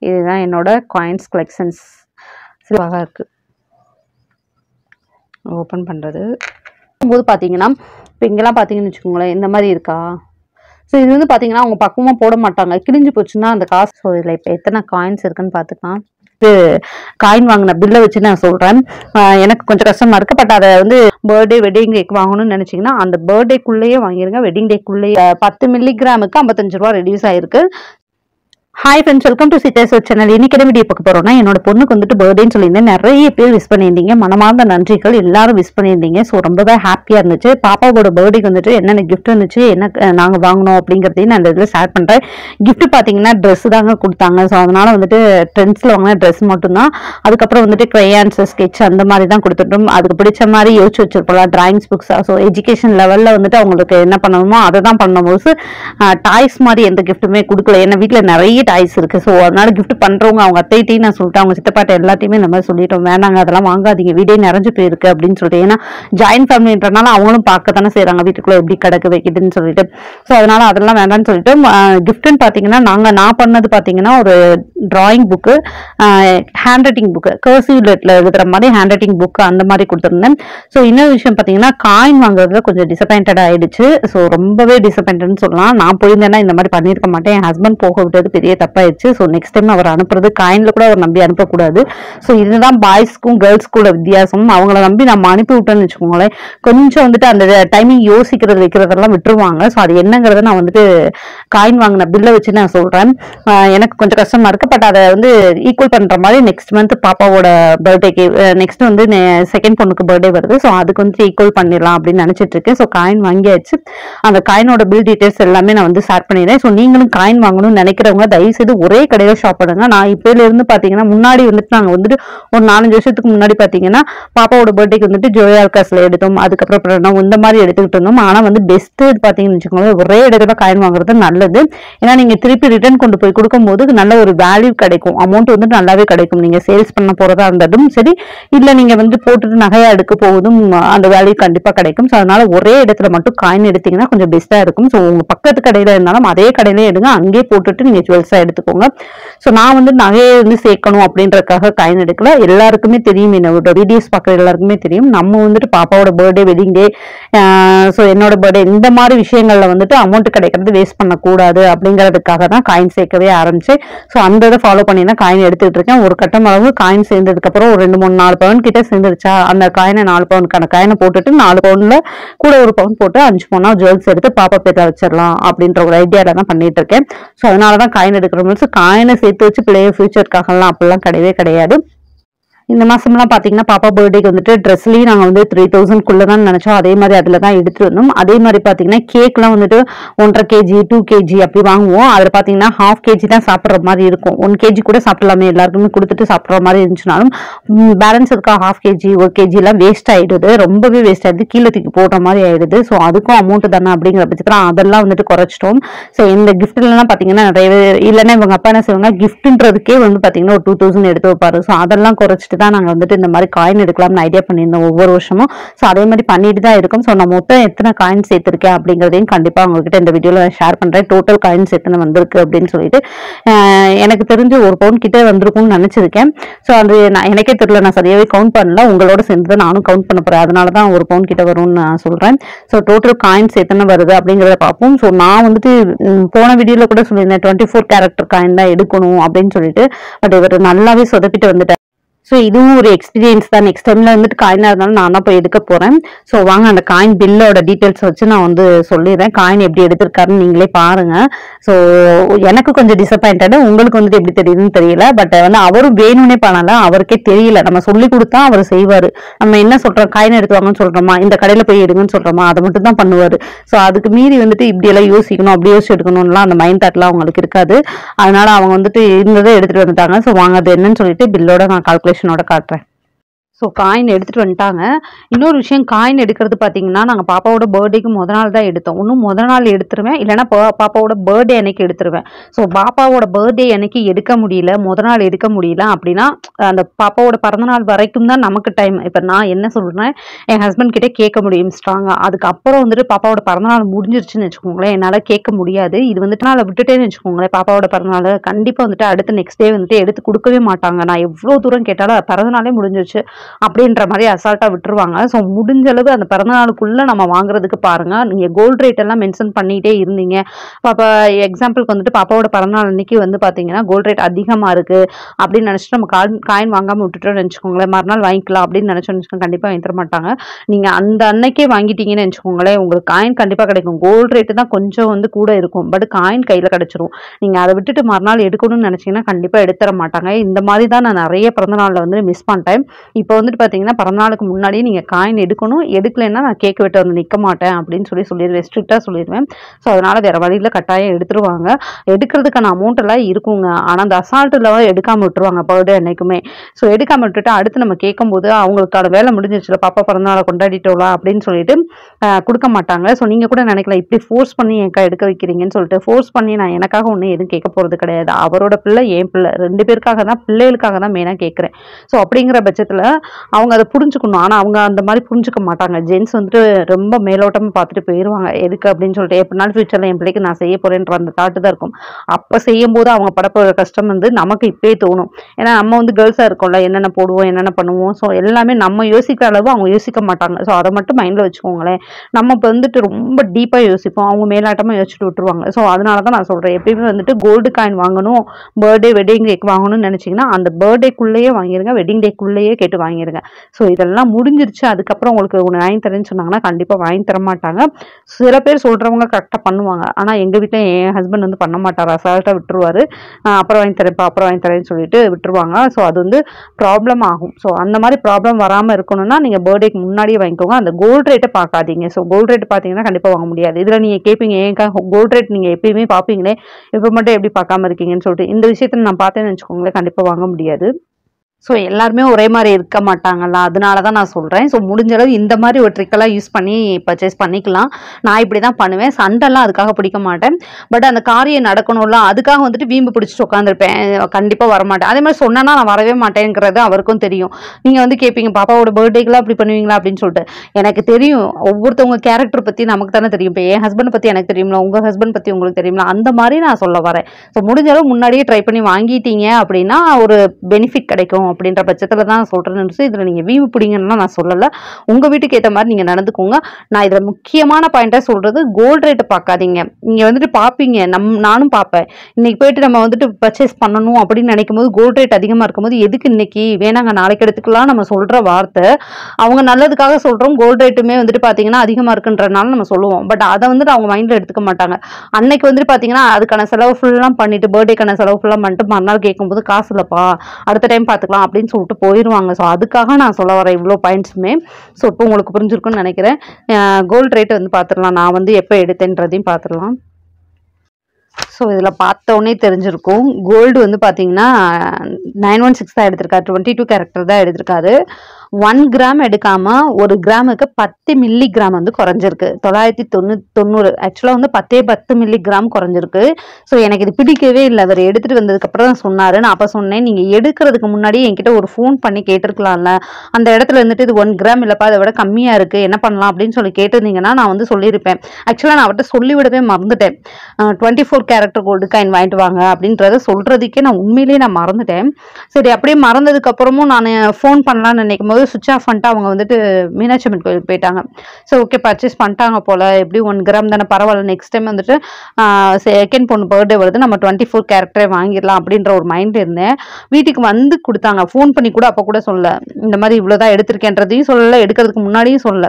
இதுதான் என்னோட coins collections அழகாக இருக்குது ஓப்பன் பண்ணுறது போது பார்த்தீங்கன்னா இப்போ இங்கெல்லாம் பார்த்தீங்கன்னு வச்சுக்கோங்களேன் இந்த மாதிரி இருக்கா ஸோ இது வந்து பார்த்தீங்கன்னா அவங்க பக்குவமாக போட மாட்டாங்க கிழிஞ்சு போச்சுன்னா அந்த காசு ஸோ இதில் இப்போ எத்தனை காயின்ஸ் இருக்குன்னு பார்த்துக்கலாம் இது காயின் வாங்கின பில்லை வச்சு நான் சொல்கிறேன் எனக்கு கொஞ்சம் கஷ்டமாக இருக்குது பட் அதை வந்து பர்த்டே வெட்டிங் டேக்கு வாங்கணும்னு நினச்சிங்கன்னா அந்த பர்த்டேக்குள்ளேயே வாங்கிருங்க வெட்டிங் டேக்குள்ளேயே பத்து மில்லிகிராமுக்கு ஐம்பத்தஞ்சு ரூபா ரெடியூஸ் ஆயிருக்கு ஹாய் ஃப்ரெண்ட்ஸ் வெல்கம் டு சிட்டேஸ் சேனல் இன்னைக்கு என்ன வீடியோ பார்க்க போறோம்னா என்னோட பொண்ணுக்கு வந்துட்டு பர்த்டேன்னு சொல்லியிருந்தேன் நிறைய பேர் விஷ் பண்ணியிருந்தீங்க மனமார்ந்த நன்றிகள் எல்லாரும் விஷ் பண்ணியிருந்தீங்க ஸோ ரொம்பவே ஹாப்பியாக இருந்துச்சு பாப்பாவோட பர்த்டேக்கு வந்துட்டு என்னென்ன கிஃப்ட் இருந்துச்சு என்ன அஹ், நாங்க வாங்கினோம் அப்படிங்கிறதையும் நான் இந்த இதில் ஷேர் பண்றேன் gift பார்த்தீங்கன்னா ட்ரெஸ் தாங்க கொடுத்தாங்க ஸோ அதனால வந்துட்டு ட்ரெண்ட்ஸில் வாங்கின ட்ரெஸ் மட்டும்தான் அதுக்கப்புறம் வந்துட்டு க்ரையான்ஸ் ஸ்கெட்ச் அந்த மாதிரி தான் கொடுத்துட்டோம் அதுக்கு பிடிச்ச மாதிரி யோசிச்சு வச்சிருப்போம் டிராயிங்ஸ் புக்ஸா ஸோ எஜுகேஷன் லெவலில் வந்துட்டு அவங்களுக்கு என்ன பண்ணணுமோ அதை தான் பண்ணும்போது டாய்ஸ் மாதிரி எந்த கிஃப்ட்டுமே கொடுக்கல ஏன்னா வீட்டில் நிறைய டாய்ஸ் இருக்கு ஸோ அதனால gift பண்றவங்க அவங்க அத்தைட்டையும் நான் சொல்லிட்டேன் அவங்க சித்தப்பாட்ட எல்லாத்தையுமே இந்த மாதிரி சொல்லிட்டோம் வேணாங்க அதெல்லாம் வாங்காதீங்க வீடே நிறைஞ்சு போயிருக்கு அப்படின்னு சொல்லிட்டு ஏன்னா ஜாயின்ட் ஃபேமிலின்றனால அவங்களும் பார்க்க தானே செய்றாங்க வீட்டுக்குள்ள எப்படி கிடக்கு வைக்குதுன்னு சொல்லிட்டு ஸோ அதனால அதெல்லாம் வேண்டாம்னு சொல்லிட்டு கிஃப்ட்னு பார்த்தீங்கன்னா நாங்க நான் பண்ணது பார்த்தீங்கன்னா ஒரு drawing book handwriting book cursive லெட்டில் எழுதுற மாதிரி ஹேண்ட் ரைட்டிங் புக்கு அந்த மாதிரி கொடுத்துருந்தேன் ஸோ இன்னொரு விஷயம் பார்த்தீங்கன்னா காயின் வாங்குறதுல கொஞ்சம் டிசப்பாயிண்டட் ஆயிடுச்சு ஸோ ரொம்பவே டிசப்பாயிண்டட்னு சொல்லலாம் நான் போயிருந்தேன்னா இந்த மாதிரி பண்ணியிருக்க மாட்டேன் என் ஹஸ்பண்ட் போக விட்டது பெரிய தப்பாயிடுச்சு ஸோ நெக்ஸ்ட் டைம் அவர் அனுப்புறது காயின்ல கூட அவர் நம்பி அனுப்பக்கூடாது ஸோ இதுதான் பாய்ஸ்க்கும் கேர்ள்ஸ்க்கும் உள்ள வித்தியாசம் அவங்கள நம்பி நம்ம அனுப்பி விட்டோம்னு வச்சுக்கோங்களேன் கொஞ்சம் வந்துட்டு அந்த டைமிங் யோசிக்கிறது வைக்கிறதெல்லாம் விட்டுருவாங்க ஸோ அது என்னங்கிறத நான் வந்துட்டு காயின் வாங்கின பில்லை வச்சு நான் சொல்றேன் ஆஹ் எனக்கு கொஞ்சம் கஷ்டமா இருக்கு பட் அதை வந்து ஈக்குவல் பண்ற மாதிரி நெக்ஸ்ட் மந்த் பாப்பாவோட பர்த்டேக்கு நெக்ஸ்ட் வந்து செகண்ட் பொண்ணுக்கு பர்த்டே வருது ஸோ அதுக்கு வந்து ஈக்குவல் பண்ணிடலாம் அப்படின்னு நினைச்சிட்டு இருக்கேன் ஸோ காயின் வாங்கியாச்சு அந்த காயினோட பில் டீடைல்ஸ் எல்லாமே நான் வந்து ஷேர் பண்ணிடுறேன் ஸோ நீங்களும் காயின் வாங்கணும்னு நினைக்கிறவங்க தயவு செய்து ஒரே கடையில ஷாப் பண்ணுங்க நான் இப்போல இருந்து பாத்தீங்கன்னா முன்னாடி வந்துட்டு நாங்க வந்துட்டு ஒரு நாலஞ்சு வருஷத்துக்கு முன்னாடி பாத்தீங்கன்னா பாப்பாவோட பர்த்டேக்கு வந்துட்டு ஜோயால்காஸ்ல எடுத்தோம் அதுக்கப்புறம் பிரணவ் இந்த மாதிரி எடுத்துக்கிட்டு இருந்தோம் ஆனா வந்து பெஸ்ட் பாத்தீங்கன்னு வச்சுக்கோங்களேன் ஒரே இடத்துல காயின் வாங்குறது நல்லது ஏன்னா நீங்க திருப்பி ரிட்டர்ன் கொண்டு போய் கொடுக்கும்போது நல்ல ஒரு வேல்யூ கிடைக்கும் அமௌண்ட் வந்துட்டு நல்லாவே கிடைக்கும் நீங்க சேல்ஸ் பண்ண போறதா இருந்தாலும் சரி இல்ல நீங்க வந்து போட்டுட்டு நகையா எடுக்க போவதும் அந்த வேல்யூ கண்டிப்பா கிடைக்கும் ஸோ அதனால ஒரே இடத்துல மட்டும் காயின் எடுத்தீங்கன்னா கொஞ்சம் பெஸ்டா இருக்கும் ஸோ உங்க பக்கத்து கடையில இருந்தாலும் அதே கடையிலே எடுங்க அங்கேயே போட்டுட்டு நீங்க ஜுவல்ஸா எடுத்துக்கோங்க ஸோ நான் வந்து நகையை வந்து சேர்க்கணும் அப்படின்றதுக்காக காயின் எடுக்கல எல்லாருக்குமே தெரியும் என்னோட வீடியோஸ் பார்க்குற எல்லாருக்குமே தெரியும் நம்ம வந்துட்டு பாப்பாவோட பர்த்டே வெட்டிங் டே ஸோ என்னோட பர்த்டே இந்த மாதிரி விஷயங்கள்ல வந்துட்டு அமௌண்ட் கிடைக்கிறது வேஸ்ட் பண்ணக்கூடாது அப்படிங்கிறதுக்காக தான் காயின் சேர்க்கவே ஆரம்பிச்சேன் ஸோ அந்த இதை ஃபாலோ பண்ணி தான் காயின் எடுத்துட்டு இருக்கேன் ஒரு கட்டம் அளவு காயின் சேர்ந்ததுக்கு அப்புறம் ஒரு ரெண்டு மூணு நாலு பவுன் கிட்ட சேர்ந்துருச்சா அந்த காயினை நாலு பவுனுக்கான காயினை போட்டுட்டு நாலு பவுன்ல கூட ஒரு பவுன் போட்டு அஞ்சு பவுனா ஜுவல்ஸ் எடுத்து பாப்பா பேர்ல வச்சிடலாம் அப்படின்ற ஒரு ஐடியால தான் பண்ணிட்டு இருக்கேன் ஸோ அதனால தான் காயின் எடுக்கிற காயினை சேர்த்து வச்சு பிள்ளைய ஃபியூச்சருக்காகலாம் அப்படிலாம் கிடையவே கிடையாது இந்த மாசம்லாம் பாத்தீங்கன்னா பாப்பா பர்த்டேக்கு வந்துட்டு ட்ரெஸ்லயும் நாங்க வந்து த்ரீ தௌசண்ட்குள்ள தான் நினைச்சோம் அதே மாதிரி அதுல தான் எடுத்துட்டு வந்தோம் அதே மாதிரி பாத்தீங்கன்னா கேக்லாம் வந்துட்டு ஒன்றரை கேஜி டூ கேஜி அப்படி வாங்குவோம் அதுல பாத்தீங்கன்னா ஹாஃப் கேஜி தான் சாப்பிடுற மாதிரி இருக்கும் ஒன் கேஜி கூட சாப்பிடலாமே எல்லாருக்குமே கொடுத்துட்டு சாப்பிடுற மாதிரி இருந்துச்சுனாலும் பேலன்ஸ் இருக்கா ஹாஃப் கேஜி ஒரு கேஜி எல்லாம் வேஸ்ட் ஆயிடுது ரொம்பவே வேஸ்ட் ஆயிடுது கீழே தூக்கி போடுற மாதிரி ஆயிடுது ஸோ அதுக்கும் அமௌண்ட் தானே அப்படிங்கிற பட்சத்துல அதெல்லாம் வந்துட்டு குறைச்சிட்டோம் ஸோ இந்த கிஃப்ட்லாம் பாத்தீங்கன்னா நிறைய பேர் இல்லைன்னா இவங்க அப்பா என்ன செய்வாங்க கிஃப்ட்ன்றதுக்கே வந்து பாத்தீங்கன்னா ஒரு டூ தௌசண்ட் எடுத்து வைப்பாரு ஸோ அதெல்லாம் குறைச்சிட்டு தான் நாங்கள் வந்துட்டு இந்த மாதிரி காயின் எடுக்கலாம்னு ஐடியா பண்ணியிருந்தோம் ஒவ்வொரு வருஷமும் ஸோ அதே மாதிரி பண்ணிட்டு தான் இருக்கோம் ஸோ நான் மொத்தம் எத்தனை காயின் சேர்த்திருக்கேன் அப்படிங்கிறதையும் கண்டிப்பாக உங்ககிட்ட இந்த வீடியோவில் ஷேர் பண்ணுறேன் டோட்டல் காயின்ஸ் எத்தனை வந்திருக்கு அப்படின்னு சொல்லிட்டு ஆஹ் எனக்கு தெரிஞ்சு ஒரு பவுன் கிட்ட வந்திருக்கும்னு நினச்சிருக்கேன் ஸோ அது நான் எனக்கே தெரியல நான் சரியாகவே கவுண்ட் பண்ணல உங்களோட சேர்ந்து தான் நானும் கவுண்ட் பண்ண போகிறேன் அதனால தான் ஒரு பவுன் கிட்ட வரும்னு நான் சொல்கிறேன் ஸோ டோட்டல் காயின்ஸ் எத்தனை வருது அப்படிங்கிறத பார்ப்போம் ஸோ நான் வந்துட்டு ம், போன வீடியோவில் கூட சொல்லியிருந்தேன் டுவெண்ட்டி ஃபோர் கேரக்டர் காயின் தான் எடுக்கணும் அப்படின்னு சொல்லிட்டு பட் இவர் நல்லாவே சொதப்பிட்டு வந்துட்டார் ஸோ இதுவும் ஒரு எக்ஸ்பீரியன்ஸ் தான் நெக்ஸ்ட் டைம்ல வந்துட்டு காயினாக இருந்தாலும் நான் தான் போய் எடுக்க போறேன் ஸோ வாங்க அந்த காயின் பில்லோட டீட்டெயில்ஸ் வச்சு நான் வந்து சொல்லிடுறேன் காயின் எப்படி எடுத்திருக்காருன்னு நீங்களே பாருங்க ஸோ எனக்கு கொஞ்சம் டிசப்பாயிண்டட் உங்களுக்கு வந்துட்டு எப்படி தெரியுதுன்னு தெரியல பட் வந்து அவரும் வேணும்னே பண்ணல அவருக்கே தெரியல நம்ம சொல்லி கொடுத்தா அவர் செய்வாரு நம்ம என்ன சொல்றோம் காயின் எடுத்து வாங்கன்னு சொல்றோமா இந்த கடையில போய் எடுங்கன்னு சொல்றோமா அதை மட்டும் தான் பண்ணுவாரு ஸோ அதுக்கு மீறி வந்துட்டு இப்படி எல்லாம் யோசிக்கணும் அப்படி யோசிச்சு எடுக்கணும்லாம் அந்த மைண்ட் தாட்லாம் அவங்களுக்கு இருக்காது அதனால அவங்க வந்துட்டு இருந்ததை எடுத்துட்டு வந்துட்டாங்க ஸோ வாங்க அது என்னன்னு சொல்லிட்டு பில்லோட நான் கால்குலேஷனோட காட்டுறேன் ஸோ காயின் எடுத்துகிட்டு வந்துட்டாங்க இன்னொரு விஷயம் காயின் எடுக்கிறது பார்த்தீங்கன்னா நாங்கள் பாப்பாவோட பர்த்டேக்கு முத நாள் தான் எடுத்தோம் இன்னும் முத நாள் எடுத்துருவேன் இல்லைன்னா பா- பாப்பாவோட பர்த்டே அன்னைக்கு எடுத்துருவேன் ஸோ பாப்பாவோட பர்த்டே அன்னைக்கு எடுக்க முடியல முத நாள் எடுக்க முடியல அப்படின்னா அந்த பாப்பாவோட பிறந்தநாள் வரைக்கும் தான் நமக்கு டைம் இப்போ நான் என்ன சொல்கிறேன் என் ஹஸ்பண்ட் கிட்டே கேட்க முடியும் ஸ்ட்ராங்காக அதுக்கப்புறம் வந்துட்டு பாப்பாவோட பிறந்தநாள் முடிஞ்சிருச்சுன்னு வச்சுக்கோங்களேன் என்னால் கேட்க முடியாது இது வந்துட்டு நான் விட்டுட்டேன்னு வச்சுக்கோங்களேன் பாப்பாவோட பிறந்தநாள் கண்டிப்பாக வந்துட்டு அடுத்து நெக்ஸ்ட் டே வந்துட்டு எடுத்து கொடுக்கவே மாட்டாங்க நான் எவ்வளோ தூரம் கேட்டாலும் அது பிறந்தநாளே முடிஞ்சிருச்சு அப்படின்ற மாதிரி அசால்ட்டாக விட்டுருவாங்க ஸோ முடிஞ்ச அளவு அந்த பிறந்தநாளுக்குள்ளே நம்ம வாங்குறதுக்கு பாருங்கள் நீங்கள் கோல்ட் ரேட் எல்லாம் மென்ஷன் பண்ணிகிட்டே இருந்தீங்க பாப்பா எக்ஸாம்பிளுக்கு வந்துட்டு பாப்பாவோட பிறந்தநாள் அன்னைக்கு வந்து பார்த்தீங்கன்னா கோல்ட் ரேட் அதிகமாக இருக்குது அப்படின்னு நினச்சிட்டு நம்ம காயின் காயின் வாங்காமல் விட்டுட்டோம்னு வச்சுக்கோங்களேன் மறுநாள் வாங்கிக்கலாம் அப்படின்னு நினச்சோன்னு வச்சுக்கோங்க கண்டிப்பாக வாங்கி தர மாட்டாங்க நீங்கள் அந்த அன்னைக்கே வாங்கிட்டீங்கன்னு வச்சுக்கோங்களேன் உங்களுக்கு காயின் கண்டிப்பாக கிடைக்கும் கோல்ட் ரேட்டு தான் கொஞ்சம் வந்து கூட இருக்கும் பட் காயின் கையில் கிடச்சிரும் நீங்கள் அதை விட்டுட்டு மறுநாள் எடுக்கணும்னு நினச்சிங்கன்னா கண்டிப்பாக எடுத்துற மாட்டாங்க இந்த மாதிரி தான் நான் நிறைய பிறந்தநாளில் வந்து மிஸ் பண்ணிட்டேன் இப்போ வந்துட்டு பார்த்தீங்கன்னா பிறந்தநாளுக்கு முன்னாடியே நீங்கள் காயின் எடுக்கணும் எடுக்கலைன்னா நான் கேக் வெட்ட வந்து நிற்க மாட்டேன் அப்படின்னு சொல்லி சொல்லிடுவேன் ஸ்ட்ரிக்டாக சொல்லிடுவேன் ஸோ அதனால் வேறு வழியில் கட்டாயம் எடுத்துருவாங்க எடுக்கிறதுக்கான அமௌண்ட் எல்லாம் இருக்குங்க ஆனால் அந்த அசால்ட்டில் எடுக்காமல் விட்டுருவாங்க பர்த்டே அன்னைக்குமே ஸோ எடுக்காமல் விட்டுட்டு அடுத்து நம்ம கேட்கும்போது அவங்களுக்கான வேலை முடிஞ்சிருச்சுல பாப்பா பிறந்தநாளை கொண்டாடிட்டோலாம் அப்படின்னு சொல்லிட்டு ஆஹ், கொடுக்க மாட்டாங்க ஸோ நீங்கள் கூட நினைக்கலாம் இப்படி ஃபோர்ஸ் பண்ணி என்க்கா எடுக்க வைக்கிறீங்கன்னு சொல்லிட்டு ஃபோர்ஸ் பண்ணி நான் எனக்காக ஒன்றும் எதுவும் கேட்க போகிறது கிடையாது அவரோட பிள்ளை என் பிள்ளை ரெண்டு பேருக்காக தான் பிள்ளைகளுக்காக தான் மெயினாக கேட்குறேன் ஸோ அப்படிங்கிற பட்சத்தில் அவங்க அதை புரிஞ்சுக்கணும் ஆனால் அவங்க அந்த மாதிரி புரிஞ்சுக்க மாட்டாங்க ஜென்ஸ் வந்துட்டு ரொம்ப மேலோட்டமாக பார்த்துட்டு போயிடுவாங்க எதுக்கு அப்படின்னு சொல்லிட்டு எப்படினாலும் ஃபியூச்சரில் என் பிள்ளைக்கு நான் செய்ய போகிறேன்ற அந்த தாட்டு தான் இருக்கும் அப்போ செய்யும்போது அவங்க படப்போகிற கஷ்டம் வந்து நமக்கு இப்பயே தோணும் ஏன்னா நம்ம வந்து கேர்ள்ஸாக இருக்கோம்ல என்னென்ன போடுவோம் என்னென்ன பண்ணுவோம் ஸோ எல்லாமே நம்ம யோசிக்கிற அளவு அவங்க யோசிக்க மாட்டாங்க ஸோ அதை மட்டும் மைண்டில் வச்சுக்கோங்களேன் நம்ம இப்போ வந்துட்டு ரொம்ப டீப்பாக யோசிப்போம் அவங்க மேலாட்டமாக யோசிச்சுட்டு விட்டுருவாங்க ஸோ அதனால தான் நான் சொல்கிறேன் எப்பயுமே வந்துட்டு கோல்டு காயின் வாங்கணும் பர்த்டே வெட்டிங் டேக்கு வாங்கணும்னு நினச்சிங்கன்னா அந்த பர்த்டேக்குள்ளேயே வாங்கிருங்க வெட்டிங் டேக்குள்ளேயே கேட்டு வாங்கிருங்க ஸோ இதெல்லாம் முடிஞ்சிருச்சு அதுக்கப்புறம் உங்களுக்கு ஒன்று வாங்கி தரேன்னு சொன்னாங்கன்னா கண்டிப்பாக வாங்கி தர மாட்டாங்க சில பேர் சொல்கிறவங்க கரெக்டாக பண்ணுவாங்க ஆனால் எங்கள் வீட்டில் என் ஹஸ்பண்ட் வந்து பண்ண மாட்டார் அசால்ட்டாக விட்டுருவாரு ஆஹ் அப்புறம் வாங்கி தரேன்ப்பா அப்புறம் வாங்கி தரேன்னு சொல்லிட்டு விட்டுருவாங்க ஸோ அது வந்து ப்ராப்ளம் ஆகும் ஸோ அந்த மாதிரி ப்ராப்ளம் வராமல் இருக்கணும்னா நீங்கள் பர்த்டேக்கு முன்னாடியே வாங்கிக்கோங்க அந்த கோல்ட் ரேட்டை பார்க்காதீங்க ஸோ கோல்ட் ரேட் பார்த்தீங்கன்னா கண்டிப்பாக வாங்க முடியாது இதில் நீங்கள் கேட்பீங்க ஏன்க்கா கோல்ட் ரேட் நீங்கள் எப்பயுமே பார்ப்பீங்களே இப்போ மட்டும் எப்படி பார்க்காம இருக்கீங்கன்னு சொல்லிட்டு இந்த விஷயத்த நான் பார்த்தேன்னு வச்சுக்கோங்களேன் கண்டிப்பாக வாங்க முடியாது ஸோ எல்லாருமே ஒரே மாதிரி இருக்க மாட்டாங்கல்ல அதனால தான் நான் சொல்கிறேன் ஸோ முடிஞ்ச அளவு இந்த மாதிரி ஒரு ட்ரிக்கெல்லாம் யூஸ் பண்ணி பர்ச்சேஸ் பண்ணிக்கலாம் நான் இப்படி தான் பண்ணுவேன் சண்டைலாம் அதுக்காக பிடிக்க மாட்டேன் பட் அந்த காரியம் நடக்கணும்ல அதுக்காக வந்துட்டு வீம்பு பிடிச்சிட்டு உட்காந்துருப்பேன் கண்டிப்பாக வரமாட்டேன் அதே மாதிரி சொன்னேன்னா நான் வரவே மாட்டேங்கிறது அவருக்கும் தெரியும் நீங்கள் வந்து கேட்பீங்க பாப்பாவோட பர்த்டேக்கெலாம் அப்படி பண்ணுவீங்களா அப்படின்னு சொல்லிட்டு எனக்கு தெரியும் ஒவ்வொருத்தவங்க கேரக்டர் பற்றி நமக்கு தானே தெரியும் இப்போ என் ஹஸ்பண்ட் பற்றி எனக்கு தெரியும்ல உங்கள் ஹஸ்பண்ட் பற்றி உங்களுக்கு தெரியும்ல அந்த மாதிரி நான் சொல்ல வரேன் ஸோ முடிஞ்ச அளவு முன்னாடியே ட்ரை பண்ணி வாங்கிட்டீங்க அப்படின்னா ஒரு பெனிஃபிட் கிடைக்கும் அப்படின்ற பட்சத்தில் தான் நான் சொல்கிறேன்னு இதில் நீங்கள் வீவு பிடிங்கன்னு நான் சொல்லலை உங்கள் வீட்டுக்கு ஏற்ற மாதிரி நீங்கள் நடந்துக்கோங்க நான் இதில் முக்கியமான பாயிண்ட்டாக சொல்கிறது கோல்ட் ரேட்டை பார்க்காதீங்க நீங்கள் வந்துட்டு பார்ப்பீங்க நம் நானும் பார்ப்பேன் இன்னைக்கு போயிட்டு நம்ம வந்துட்டு பர்ச்சேஸ் பண்ணணும் அப்படின்னு நினைக்கும் போது கோல்ட் ரேட் அதிகமாக இருக்கும்போது எதுக்கு இன்னைக்கு வேணாங்க நாளைக்கு எடுத்துக்கலாம் நம்ம சொல்கிற வார்த்தை அவங்க நல்லதுக்காக சொல்கிறோம் கோல்ட் ரேட்டுமே வந்துட்டு பார்த்தீங்கன்னா அதிகமாக இருக்குன்றனால நம்ம சொல்லுவோம் பட் அதை வந்துட்டு அவங்க மைண்டில் எடுத்துக்க மாட்டாங்க அன்னைக்கு வந்துட்டு பார்த்தீங்கன்னா அதுக்கான செலவு ஃபுல்லாக பண்ணிட்டு பர்த்டேக்கான செலவு ஃபுல்லாக பண்ணிட்டு மறுநாள் கேட்கும்போது காசு இல்லைப்பா அடுத்த டைம் பார்த்துக்கலாம் அப்படின்னு சொல்லிட்டு போயிடுவாங்க ஸோ அதுக்காக நான் சொல்ல வரேன் இவ்வளோ பாயிண்ட்ஸுமே ஸோ இப்போ உங்களுக்கு புரிஞ்சிருக்கும்னு நினைக்கிறேன் கோல்ட் ரேட் வந்து பார்த்துடலாம் நான் வந்து எப்போ எடுத்தேன்றதையும் பார்த்துடலாம் ஸோ இதில் பார்த்தோன்னே தெரிஞ்சிருக்கும் கோல்டு வந்து பார்த்தீங்கன்னா நைன் ஒன் சிக்ஸ் தான் எடுத்திருக்காரு டுவெண்ட்டி டூ கேரக்டர் தான் எடுத்திருக்காரு ஒன் கிராம் எடுக்காமல் ஒரு கிராமுக்கு பத்து மில்லி கிராம் வந்து குறைஞ்சிருக்கு தொள்ளாயிரத்தி தொண்ணூ தொண்ணூறு ஆக்சுவலாக வந்து பத்தே பத்து மில்லி கிராம் குறைஞ்சிருக்கு ஸோ எனக்கு இது பிடிக்கவே இல்லை அவர் எடுத்துகிட்டு வந்ததுக்கப்புறம் தான் சொன்னார் நான் அப்போ சொன்னேன் நீங்கள் எடுக்கிறதுக்கு முன்னாடி என்கிட்ட ஒரு ஃபோன் பண்ணி கேட்டிருக்கலாம்ல அந்த இடத்துல இருந்துட்டு இது ஒன் கிராம் இல்லைப்பா அதை விட கம்மியாக இருக்குது என்ன பண்ணலாம் அப்படின்னு சொல்லி கேட்டிருந்தீங்கன்னா நான் வந்து சொல்லியிருப்பேன் ஆக்சுவலாக நான் அவர்கிட்ட சொல்லிவிடவே மறந்துட்டேன் twenty four character gold coin வாங்கிட்டு வாங்க அப்படின்றத சொல்கிறதுக்கே நான் உண்மையிலேயே நான் மறந்துட்டேன் சரி அப்படியே மறந்ததுக்கப்புறமும் நான் ஃபோன் பண்ணலாம்னு நினைக்கும் போது சுவிச் ஆஃப் பண்ணிட்டு அவங்க வந்துட்டு மீனாட்சி அம்மன் கோயிலுக்கு போயிட்டாங்க ஸோ ஓகே பர்ச்சேஸ் பண்ணிட்டாங்க போல் எப்படி ஒன் கிராம் தானே பரவாயில்ல நெக்ஸ்ட் டைம் வந்துட்டு செகண்ட் பொண்ணு பர்த்டே வருது நம்ம டுவெண்ட்டி ஃபோர் கேரக்டரே வாங்கிடலாம் அப்படின்ற ஒரு மைண்ட் இருந்தேன் வீட்டுக்கு வந்து கொடுத்தாங்க ஃபோன் பண்ணி கூட அப்போ கூட சொல்லல இந்த மாதிரி இவ்வளோ தான் எடுத்திருக்கேன்றதையும் சொல்லலை எடுக்கிறதுக்கு முன்னாடியும் சொல்லல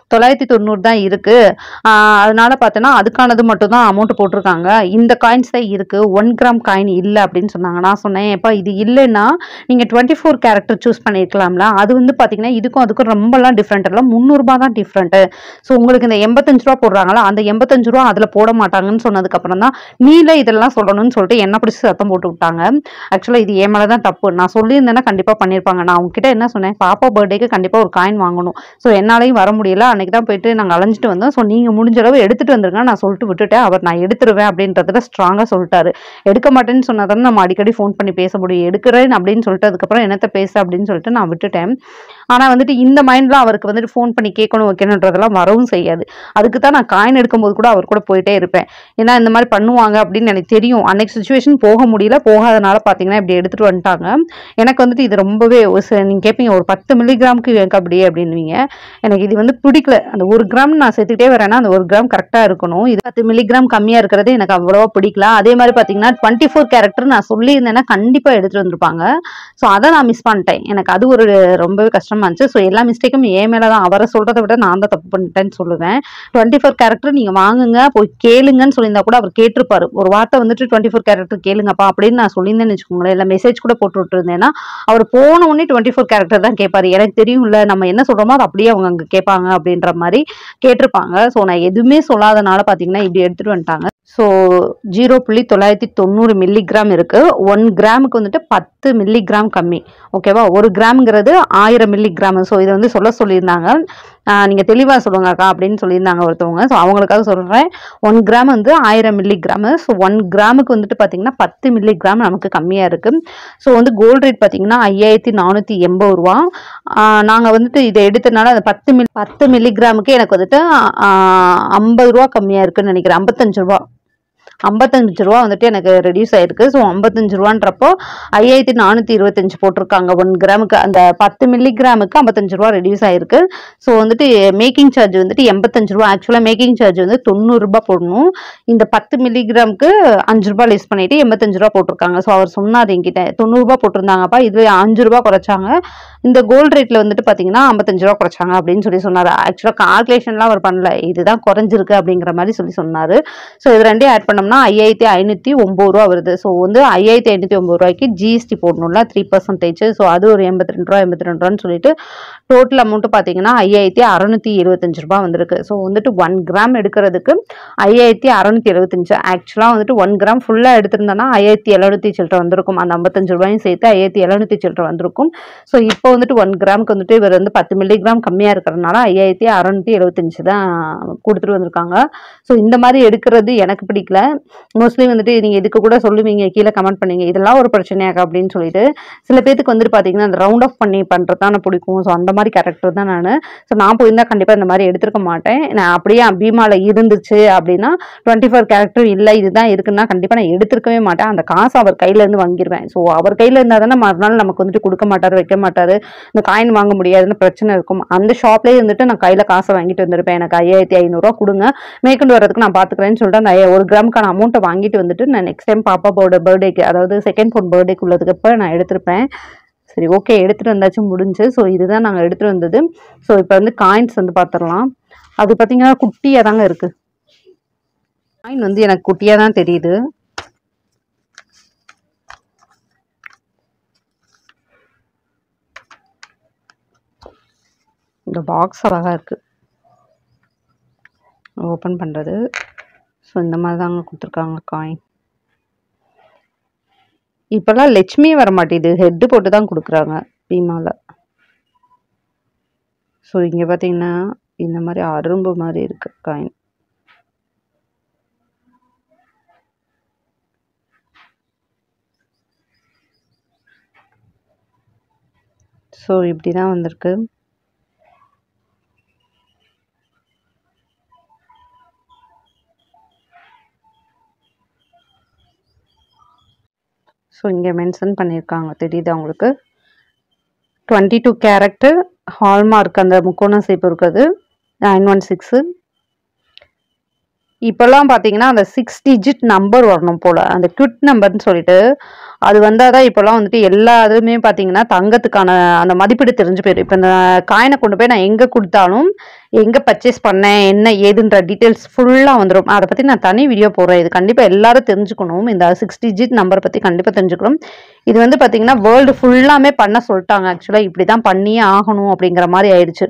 தொள்ளாயிரத்தி தொண்ணூறு தான் இருக்கு ஆஹ் அதனால பார்த்தோன்னா அதுக்கானது மட்டும் தான் அமௌண்ட் போட்டிருக்காங்க இந்த காயின்ஸ் தான் இருக்கு ஒன் கிராம் காயின் இல்லை அப்படின்னு சொன்னாங்க நான் சொன்னேன் எப்பா இது இல்லைன்னா நீங்க டுவெண்ட்டி ஃபோர் கேரக்டர் சூஸ் பண்ணியிருக்கலாம்ல அது வந்து பார்த்தீங்கன்னா இதுக்கும் அதுக்கும் ரொம்பலாம் டிஃப்ரெண்ட் இல்லை முந்நூறுபா தான் டிஃப்ரெண்ட்டு ஸோ உங்களுக்கு இந்த எண்பத்தஞ்சு ரூபா போடுறாங்களா அந்த எண்பத்தஞ்சு ரூபா அதில் போட மாட்டாங்கன்னு சொன்னதுக்கப்புறம் தான் நீல இதெல்லாம் சொல்லணும்னு சொல்லிட்டு என்ன பிடிச்சி சத்தம் போட்டு விட்டாங்க ஆக்சுவலாக இது என் மேலே தான் தப்பு நான் சொல்லியிருந்தேன்னா கண்டிப்பாக பண்ணியிருப்பாங்க நான் அவங்க கிட்ட என்ன சொன்னேன் பாப்பா பர்த்டேக்கு கண்டிப்பாக ஒரு காயின் வாங்கணும் ஸோ என்னாலையும் வர முடியல அன்னைக்கு தான் போயிட்டு நாங்கள் அலைஞ்சிட்டு வந்தோம் ஸோ நீங்கள் முடிஞ்ச அளவு எடுத்துட்டு வந்துருங்க நான் சொல்லிட்டு விட்டுட்டேன் அவர் நான் எடுத்துருவேன் அப்படின்றதுல ஸ்ட்ராங்காக சொல்லிட்டாரு எடுக்க மாட்டேன்னு சொன்னாதான் நம்ம அடிக்கடி ஃபோன் பண்ணி பேச முடியும் எடுக்கிறேன் அப்படின்னு சொல்லிட்டு அதுக்கப்புறம் என்னத்த பேச அப்படின்னு சொல்லிட்டு நான் விட்டுட்டேன் ஆனால் வந்துட்டு இந்த மைண்டில் அவருக்கு வந்துட்டு ஃபோன் பண்ணி கேட்கணும் வைக்கணுன்றதெல்லாம் வரவும் செய்யாது அதுக்கு தான் நான் காயின் எடுக்கும்போது கூட அவர் கூட போயிட்டே இருப்பேன் ஏன்னா இந்த மாதிரி பண்ணுவாங்க அப்படின்னு எனக்கு தெரியும் அன்னைக்கு சுச்சுவேஷன் போக முடியல போகாதனால பார்த்தீங்கன்னா இப்படி எடுத்துட்டு வந்துட்டாங்க எனக்கு வந்துட்டு இது ரொம்பவே ஒரு சில- நீங்க கேட்பீங்க ஒரு பத்து மில்லிகிராமுக்கு எனக்கு அப்படியே அப்படின்னுவீங்க எனக்கு இது வந்து பிடிக்கல அந்த ஒரு கிராம் நான் சேர்த்துக்கிட்டே வரேன்னா அந்த ஒரு கிராம் கரெக்டாக இருக்கணும் இது பத்து மில்லிகிராம் கம்மியாக இருக்கிறது எனக்கு அவ்வளோவா பிடிக்கல அதே மாதிரி பார்த்தீங்கன்னா டுவெண்ட்டி ஃபோர் கேரக்டர் நான் சொல்லியிருந்தேன்னா கண்டிப்பாக எடுத்துட்டு வந்திருப்பாங்க ஸோ அதை நான் மிஸ் பண்ணிட்டேன் எனக்கு அது ஒரு ரொம்பவே கஷ்டமா இருந்துச்சு ஸோ எல்லா மிஸ்டேக்கும் என் மேலே தான் அவரை சொல்றதை விட நான் தான் தப்பு பண்ணிட்டேன்னு சொல்லுவேன் டுவெண்ட்டி ஃபோர் கேரக்டர் நீங்கள் வாங்குங்க போய் கேளுங்கன்னு சொல்லியிருந்தா கூட அவர் கேட்டிருப்பாரு ஒரு வார்த்தை வந்துட்டு டுவெண்ட்டி ஃபோர் கேரக்டர் கேளுங்கப்பா அப்படின்னு நான் சொல்லியிருந்தேன்னு வச்சுக்கோங்களேன் இல்லை மெசேஜ் கூட போட்டு விட்டுருந்தேன்னா அவர் போன உடனே டுவெண்ட்டி ஃபோர் கேரக்டர் தான் கேட்பாரு எனக்கு தெரியும்ல நம்ம என்ன சொல்றோமோ அது அப்படியே அவங்க அங்கே கேட்பாங்க அப்படின்ற மாதிரி கேட்டிருப்பாங்க ஸோ நான் எதுவுமே சொல்லாதனால பார்த்தீங்கன்னா இப்படி எடுத்துட்டு வந்துட்டாங்க ஸோ ஜீரோ புள்ளி தொள்ளாயிரத்தி தொண்ணூறு மில்லிகிராம் இருக்கு ஒன் கிராமுக்கு வந்துட்டு பத்து மில்லிகிராம் கம்மி ஓகேவா ஒரு கிராம்ங்கிறது ஆயிரம் மில்லிகிராம் ஸோ இதை வந்து சொல்ல சொல்லியிருந்தாங்க ஆஹ் நீங்க தெளிவா சொல்லுங்க அக்கா அப்படின்னு சொல்லியிருந்தாங்க ஒருத்தவங்க ஸோ அவங்களுக்காக சொல்றேன் ஒன் கிராம் வந்து ஆயிரம் மில்லிகிராம் ஸோ ஒன் கிராமுக்கு வந்துட்டு பார்த்தீங்கன்னா பத்து மில்லிகிராம் நமக்கு கம்மியா இருக்கு ஸோ வந்து கோல்ட் ரேட் பார்த்தீங்கன்னா ஐயாயிரத்தி நானூற்றி எண்பது ரூபா நாங்கள் வந்துட்டு இதை எடுத்தனால அந்த பத்து மில் பத்து மில்லிகிராமுக்கு எனக்கு வந்துட்டு ஆஹ் ஐம்பது ரூபா கம்மியாக இருக்குன்னு நினைக்கிறேன் ஐம்பத்தஞ்சு ரூபா ஐம்பத்தஞ்சு ரூபா வந்துட்டு எனக்கு ரெடியூஸ் ஆயிருக்கு ஸோ ஐம்பத்தஞ்சு ரூபான்றப்போ ஐயாயிரத்தி நானூற்றி இருபத்தஞ்சு போட்டிருக்காங்க ஒன் கிராமுக்கு அந்த பத்து மில்லிகிராமுக்கு ஐம்பத்தஞ்சு ரூபா ரெடியூஸ் ஆயிருக்கு ஸோ வந்துட்டு மேக்கிங் சார்ஜ் வந்துட்டு எண்பத்தஞ்சு ரூபா ஆக்சுவலாக மேக்கிங் சார்ஜ் வந்து தொண்ணூறுரூபா போடணும் இந்த பத்து மில்லிகிராமுக்கு அஞ்சு ரூபா லெஸ் பண்ணிட்டு எண்பத்தஞ்சு ரூபா போட்டிருக்காங்க ஸோ அவர் சொன்னார் என்கிட்ட தொண்ணூறுரூபா போட்டிருந்தாங்கப்பா இது அஞ்சு ரூபா குறைச்சாங்க இந்த கோல்ட் ரேட்ல வந்துட்டு பார்த்தீங்கன்னா ஐம்பத்தஞ்சு ரூபா குறைச்சாங்க அப்படின்னு சொல்லி சொன்னார் ஆக்சுவலாக கால்குலேஷன்லாம் அவர் பண்ணல இதுதான் குறைஞ்சிருக்கு அப்படிங்கிற மாதிரி சொல்லி சொன்னார் ஸோ இது ரெண்டையும் ஆட் பண்ணோம்னா ஐயாயிரத்தி ஐநூற்றி ஒம்பது ரூபா வருது ஸோ வந்து ஐயாயிரத்தி ஐநூற்றி ஒம்பது ரூபாய்க்கு ஜிஎஸ்டி போடணும்ல த்ரீ பர்சன்டேஜ் ஸோ அது ஒரு எண்பத்தி ரெண்டு ரூபா எண்பத்தி ரெண்டு ரூபான்னு சொல்லிட்டு டோட்டல் அமௌண்ட்டு பார்த்தீங்கன்னா ஐயாயிரத்தி அறநூற்றி எழுபத்தஞ்சு ரூபா வந்திருக்கு ஸோ வந்துட்டு ஒன் கிராம் எடுக்கிறதுக்கு ஐயாயிரத்தி அறநூற்றி எழுபத்தஞ்சு ஆக்சுவலாக வந்துட்டு ஒன் கிராம் ஃபுல்லாக எடுத்திருந்தேன்னா ஐயாயிரத்தி எழுநூற்றி சில்லற வந்திருக்கும் அந்த ஐம்பத்தஞ்சு ரூபாயும் சேர்த்து ஐயாயிரத்தி எழுநூற்றி சில்லற வந்திருக்கும் ஸோ இப்போ வந்துட்டு ஒன் கிராமுக்கு வந்துட்டு இவர் வந்து பத்து மில்லிகிராம் கம்மியாக இருக்கிறதுனால ஐயாயிரத்தி அறநூற்றி எழுபத்தஞ்சு தான் கொடுத்துட்டு வந்திருக்காங்க ஸோ இந்த மாதிரி எடுக்கிறது எனக்கு பிடிக்கல மோஸ்ட்லி வந்துட்டு நீங்கள் இதுக்கு கூட சொல்லுவீங்க கீழே கமெண்ட் பண்ணுவீங்க இதெல்லாம் ஒரு பிரச்சனையாக்கா அப்படின்னு சொல்லிட்டு சில பேத்துக்கு வந்துட்டு பார்த்தீங்கன்னா அந்த ரவுண்ட் ஆஃப் பண்ணி பண்ணுறது தான் எனக்கு பிடிக்கும் ஸோ அந்த மாதிரி கேரக்டர் தான் நான் ஸோ நான் போயிருந்தா கண்டிப்பாக இந்த மாதிரி எடுத்திருக்க மாட்டேன் நான் அப்படியே பீமால இருந்துச்சு அப்படின்னா டுவெண்ட்டி ஃபோர் கேரக்டர் இல்லை இதுதான் இருக்குன்னா கண்டிப்பாக நான் எடுத்திருக்கவே மாட்டேன் அந்த காசு அவர் கையில இருந்து வாங்கிடுவேன் ஸோ அவர் கையில் இருந்தால் தானே மறுநாள் நமக்கு வந்துட்டு கொடுக்க மாட்டாரு வைக்க மாட்டாரு இந்த காயின் வாங்க முடியாதுன்னு பிரச்சனை இருக்கும் அந்த ஷாப்லேயே இருந்துட்டு நான் கையில் காசை வாங்கிட்டு வந்திருப்பேன் எனக்கு ஐயாயிரத்தி ஐநூறுரூவா கொடுங்க மேற்கொண்டு வரதுக்கு நான் பார்த்துக்கிறேன்னு சொல்லிட்டு அந்த ஐயா- ஒரு கிராமுக்கான அமௌண்ட்டை வாங்கிட்டு வந்துட்டு நான் நெக்ஸ்ட் டைம் பாப்பாவோட பர்த்டேக்கு அதாவது செகண்ட் ஃபோன் பர்த்டேக்கு உள்ளதுக்கு நான் எடுத்திருப்பேன் சரி ஓகே எடுத்துகிட்டு வந்தாச்சும் முடிஞ்சு ஸோ இதுதான் நாங்கள் எடுத்துகிட்டு வந்தது ஸோ இப்போ வந்து காயின்ஸ் வந்து பார்த்துடலாம் அது பார்த்தீங்கன்னா குட்டியாக தாங்க இருக்குது காயின் வந்து எனக்கு குட்டியாக தான் தெரியுது இந்த பாக்ஸ் அழகாக இருக்குது ஓப்பன் பண்ணுறது ஸோ இந்த மாதிரி தாங்க கொடுத்துருக்காங்க காயின் இப்போல்லாம் லட்சுமியே வர மாட்டேங்குது ஹெட்டு போட்டு தான் கொடுக்குறாங்க பீமாவில் ஸோ இங்கே பார்த்தீங்கன்னா இந்த மாதிரி அரும்பு மாதிரி இருக்கு காயின் ஸோ இப்படி தான் வந்திருக்கு ஸோ இங்கே மென்ஷன் பண்ணியிருக்காங்க தெரியுதா உங்களுக்கு டுவெண்ட்டி டூ கேரக்டர் ஹால்மார்க் அந்த முக்கோண சேப்பு இருக்குது நைன் ஒன் சிக்ஸு இப்போல்லாம் பார்த்தீங்கன்னா அந்த சிக்ஸ் டிஜிட் நம்பர் வரணும் போல் அந்த குவிட் நம்பர்னு சொல்லிட்டு அது வந்தால் தான் இப்போல்லாம் வந்துட்டு எல்லா இதுவுமே பார்த்தீங்கன்னா தங்கத்துக்கான அந்த மதிப்பீடு தெரிஞ்சு போயிடும் இப்போ இந்த காயினை கொண்டு போய் நான் எங்கே கொடுத்தாலும் எங்கே பர்ச்சேஸ் பண்ணேன் என்ன ஏதுன்ற டீட்டெயில்ஸ் ஃபுல்லாக வந்துடும் அதை பற்றி நான் தனி வீடியோ போடுறேன் இது கண்டிப்பாக எல்லாரும் தெரிஞ்சுக்கணும் இந்த சிக்ஸ் டிஜிட் நம்பரை பற்றி கண்டிப்பாக தெரிஞ்சுக்கணும் இது வந்து பார்த்தீங்கன்னா வேர்ல்டு ஃபுல்லாமே பண்ண சொல்லிட்டாங்க ஆக்சுவலாக இப்படி தான் பண்ணியே ஆகணும் அப்படிங்கிற மாதிரி ஆயிடுச்சு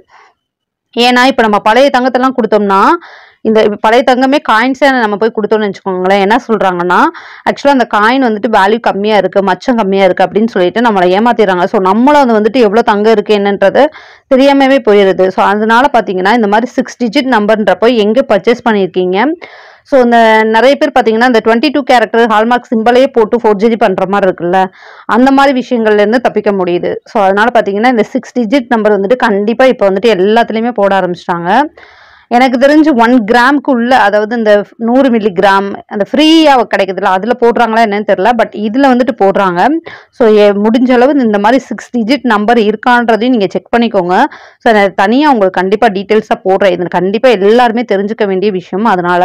ஏன்னா இப்போ நம்ம பழைய தங்கத்தெல்லாம் கொடுத்தோம்னா இந்த இப்ப பழைய தங்கமே காயின்ஸே நம்ம போய் கொடுத்தோம்னு வச்சுக்கோங்களேன் என்ன சொல்றாங்கன்னா ஆக்சுவலாக அந்த காயின் வந்துட்டு வேல்யூ கம்மியாக இருக்கு மச்சம் கம்மியாக இருக்கு அப்படின்னு சொல்லிட்டு நம்மளை ஏமாத்திடுறாங்க ஸோ நம்மளும் அது வந்துட்டு எவ்வளோ தங்கம் இருக்கு என்னன்றது தெரியாமவே போயிடுது ஸோ அதனால பார்த்தீங்கன்னா இந்த மாதிரி சிக்ஸ் டிஜிட் நம்பர்ன்றப்போ எங்கே பர்ச்சேஸ் பண்ணியிருக்கீங்க ஸோ இந்த நிறைய பேர் பார்த்தீங்கன்னா இந்த டுவெண்ட்டி டூ கேரக்டர் ஹால்மார்க் சிம்பிளே போட்டு ஃபோர்ஜரி பண்ணுற மாதிரி இருக்குல்ல அந்த மாதிரி விஷயங்கள்லேருந்து தப்பிக்க முடியுது ஸோ அதனால பார்த்தீங்கன்னா இந்த சிக்ஸ் டிஜிட் நம்பர் வந்துட்டு கண்டிப்பாக இப்போ வந்துட்டு எல்லாத்துலேயுமே போட ஆரம்பிச்சிட்டாங்க எனக்கு தெரிஞ்சு ஒன் கிராமுக்கு உள்ள அதாவது இந்த நூறு மில்லி கிராம் அந்த ஃப்ரீயாக கிடைக்குதுல்ல அதில் போடுறாங்களா என்னன்னு தெரியல பட் இதில் வந்துட்டு போடுறாங்க ஸோ முடிஞ்ச அளவு இந்த மாதிரி சிக்ஸ் டிஜிட் நம்பர் இருக்கான்றதையும் நீங்கள் செக் பண்ணிக்கோங்க ஸோ நான் தனியாக உங்களுக்கு கண்டிப்பாக டீட்டெயில்ஸாக போடுறேன் இது கண்டிப்பாக எல்லாருமே தெரிஞ்சுக்க வேண்டிய விஷயம் அதனால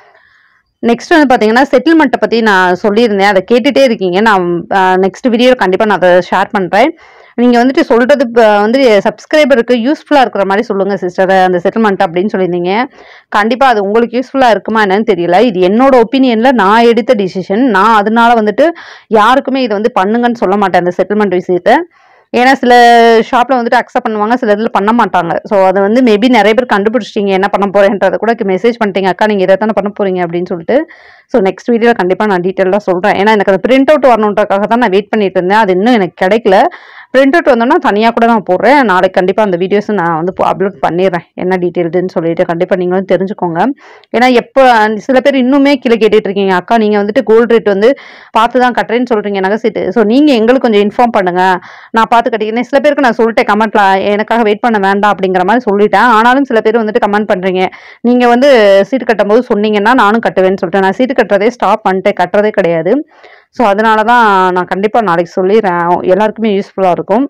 நெக்ஸ்ட் வந்து பார்த்தீங்கன்னா செட்டில்மெண்ட்டை பற்றி நான் சொல்லியிருந்தேன் அதை கேட்டுகிட்டே இருக்கீங்க நான் நெக்ஸ்ட் வீடியோ கண்டிப்பாக நான் அதை ஷேர் பண்ணுறேன் நீங்கள் வந்துட்டு சொல்கிறது வந்து சப்ஸ்கிரைபருக்கு யூஸ்ஃபுல்லாக இருக்கிற மாதிரி சொல்லுங்கள் சிஸ்டர் அந்த செட்டில்மெண்ட் அப்படின்னு சொல்லியிருந்தீங்க கண்டிப்பாக அது உங்களுக்கு யூஸ்ஃபுல்லாக இருக்குமா என்னன்னு தெரியல இது என்னோட ஒப்பீனியனில் நான் எடுத்த டிசிஷன் நான் அதனால வந்துட்டு யாருக்குமே இதை வந்து பண்ணுங்கன்னு சொல்ல மாட்டேன் அந்த செட்டில்மெண்ட் விஷயத்தை ஏன்னா சில ஷாப்பில் வந்துட்டு அக்செப்ட் பண்ணுவாங்க சில இதில் பண்ண மாட்டாங்க ஸோ அதை வந்து மேபி நிறைய பேர் கண்டுபிடிச்சிட்டீங்க என்ன பண்ண போகிறேன்றதை கூட மெசேஜ் பண்ணிட்டீங்க அக்கா நீங்கள் இதை தானே பண்ண போகிறீங்க அப்படின்னு சொல்லிட்டு ஸோ நெக்ஸ்ட் வீடியோவில் கண்டிப்பாக நான் டீட்டெயிலாக சொல்கிறேன் ஏன்னா எனக்கு அந்த பிரிண்ட் அவுட் வரணுன்றக்காக தான் நான் வெயிட் பண்ணிட்டு இருந்தேன் அது இன்னும் எனக்கு கிடைக்கல பிரிண்ட் அவுட் வந்தோன்னா தனியாக கூட நான் போடுறேன் நாளைக்கு கண்டிப்பாக அந்த வீடியோஸ் நான் வந்து அப்லோட் பண்ணிடுறேன் என்ன டீட்டெயில்டுன்னு சொல்லிட்டு கண்டிப்பாக நீங்களும் தெரிஞ்சுக்கோங்க ஏன்னா எப்போ சில பேர் இன்னுமே கீழே கேட்டுட்டு இருக்கீங்க அக்கா நீங்கள் வந்துட்டு கோல்டு ரேட் வந்து பார்த்து தான் கட்டுறேன்னு சொல்கிறீங்க நகை சீட்டு ஸோ நீங்கள் எங்களுக்கு கொஞ்சம் இன்ஃபார்ம் பண்ணுங்க நான் பார்த்து கட்டிக்கிறேன் சில பேருக்கு நான் சொல்லிட்டேன் கமெண்ட்ல எனக்காக வெயிட் பண்ண வேண்டாம் அப்படிங்கிற மாதிரி சொல்லிட்டேன் ஆனாலும் சில பேர் வந்துட்டு கமெண்ட் பண்ணுறீங்க நீங்கள் வந்து சீட்டு கட்டும்போது சொன்னீங்கன்னா நானும் கட்டுவேன்னு சொல்லிட்டேன் நான் சீட்டு கட்டுறதே ஸ்டாப் பண்ணிட்டேன் கட்டுறதே கிடையாது ஸோ அதனால தான் நான் கண்டிப்பாக நாளைக்கு சொல்லிடுறேன் எல்லாருக்குமே யூஸ்ஃபுல்லாக இருக்கும்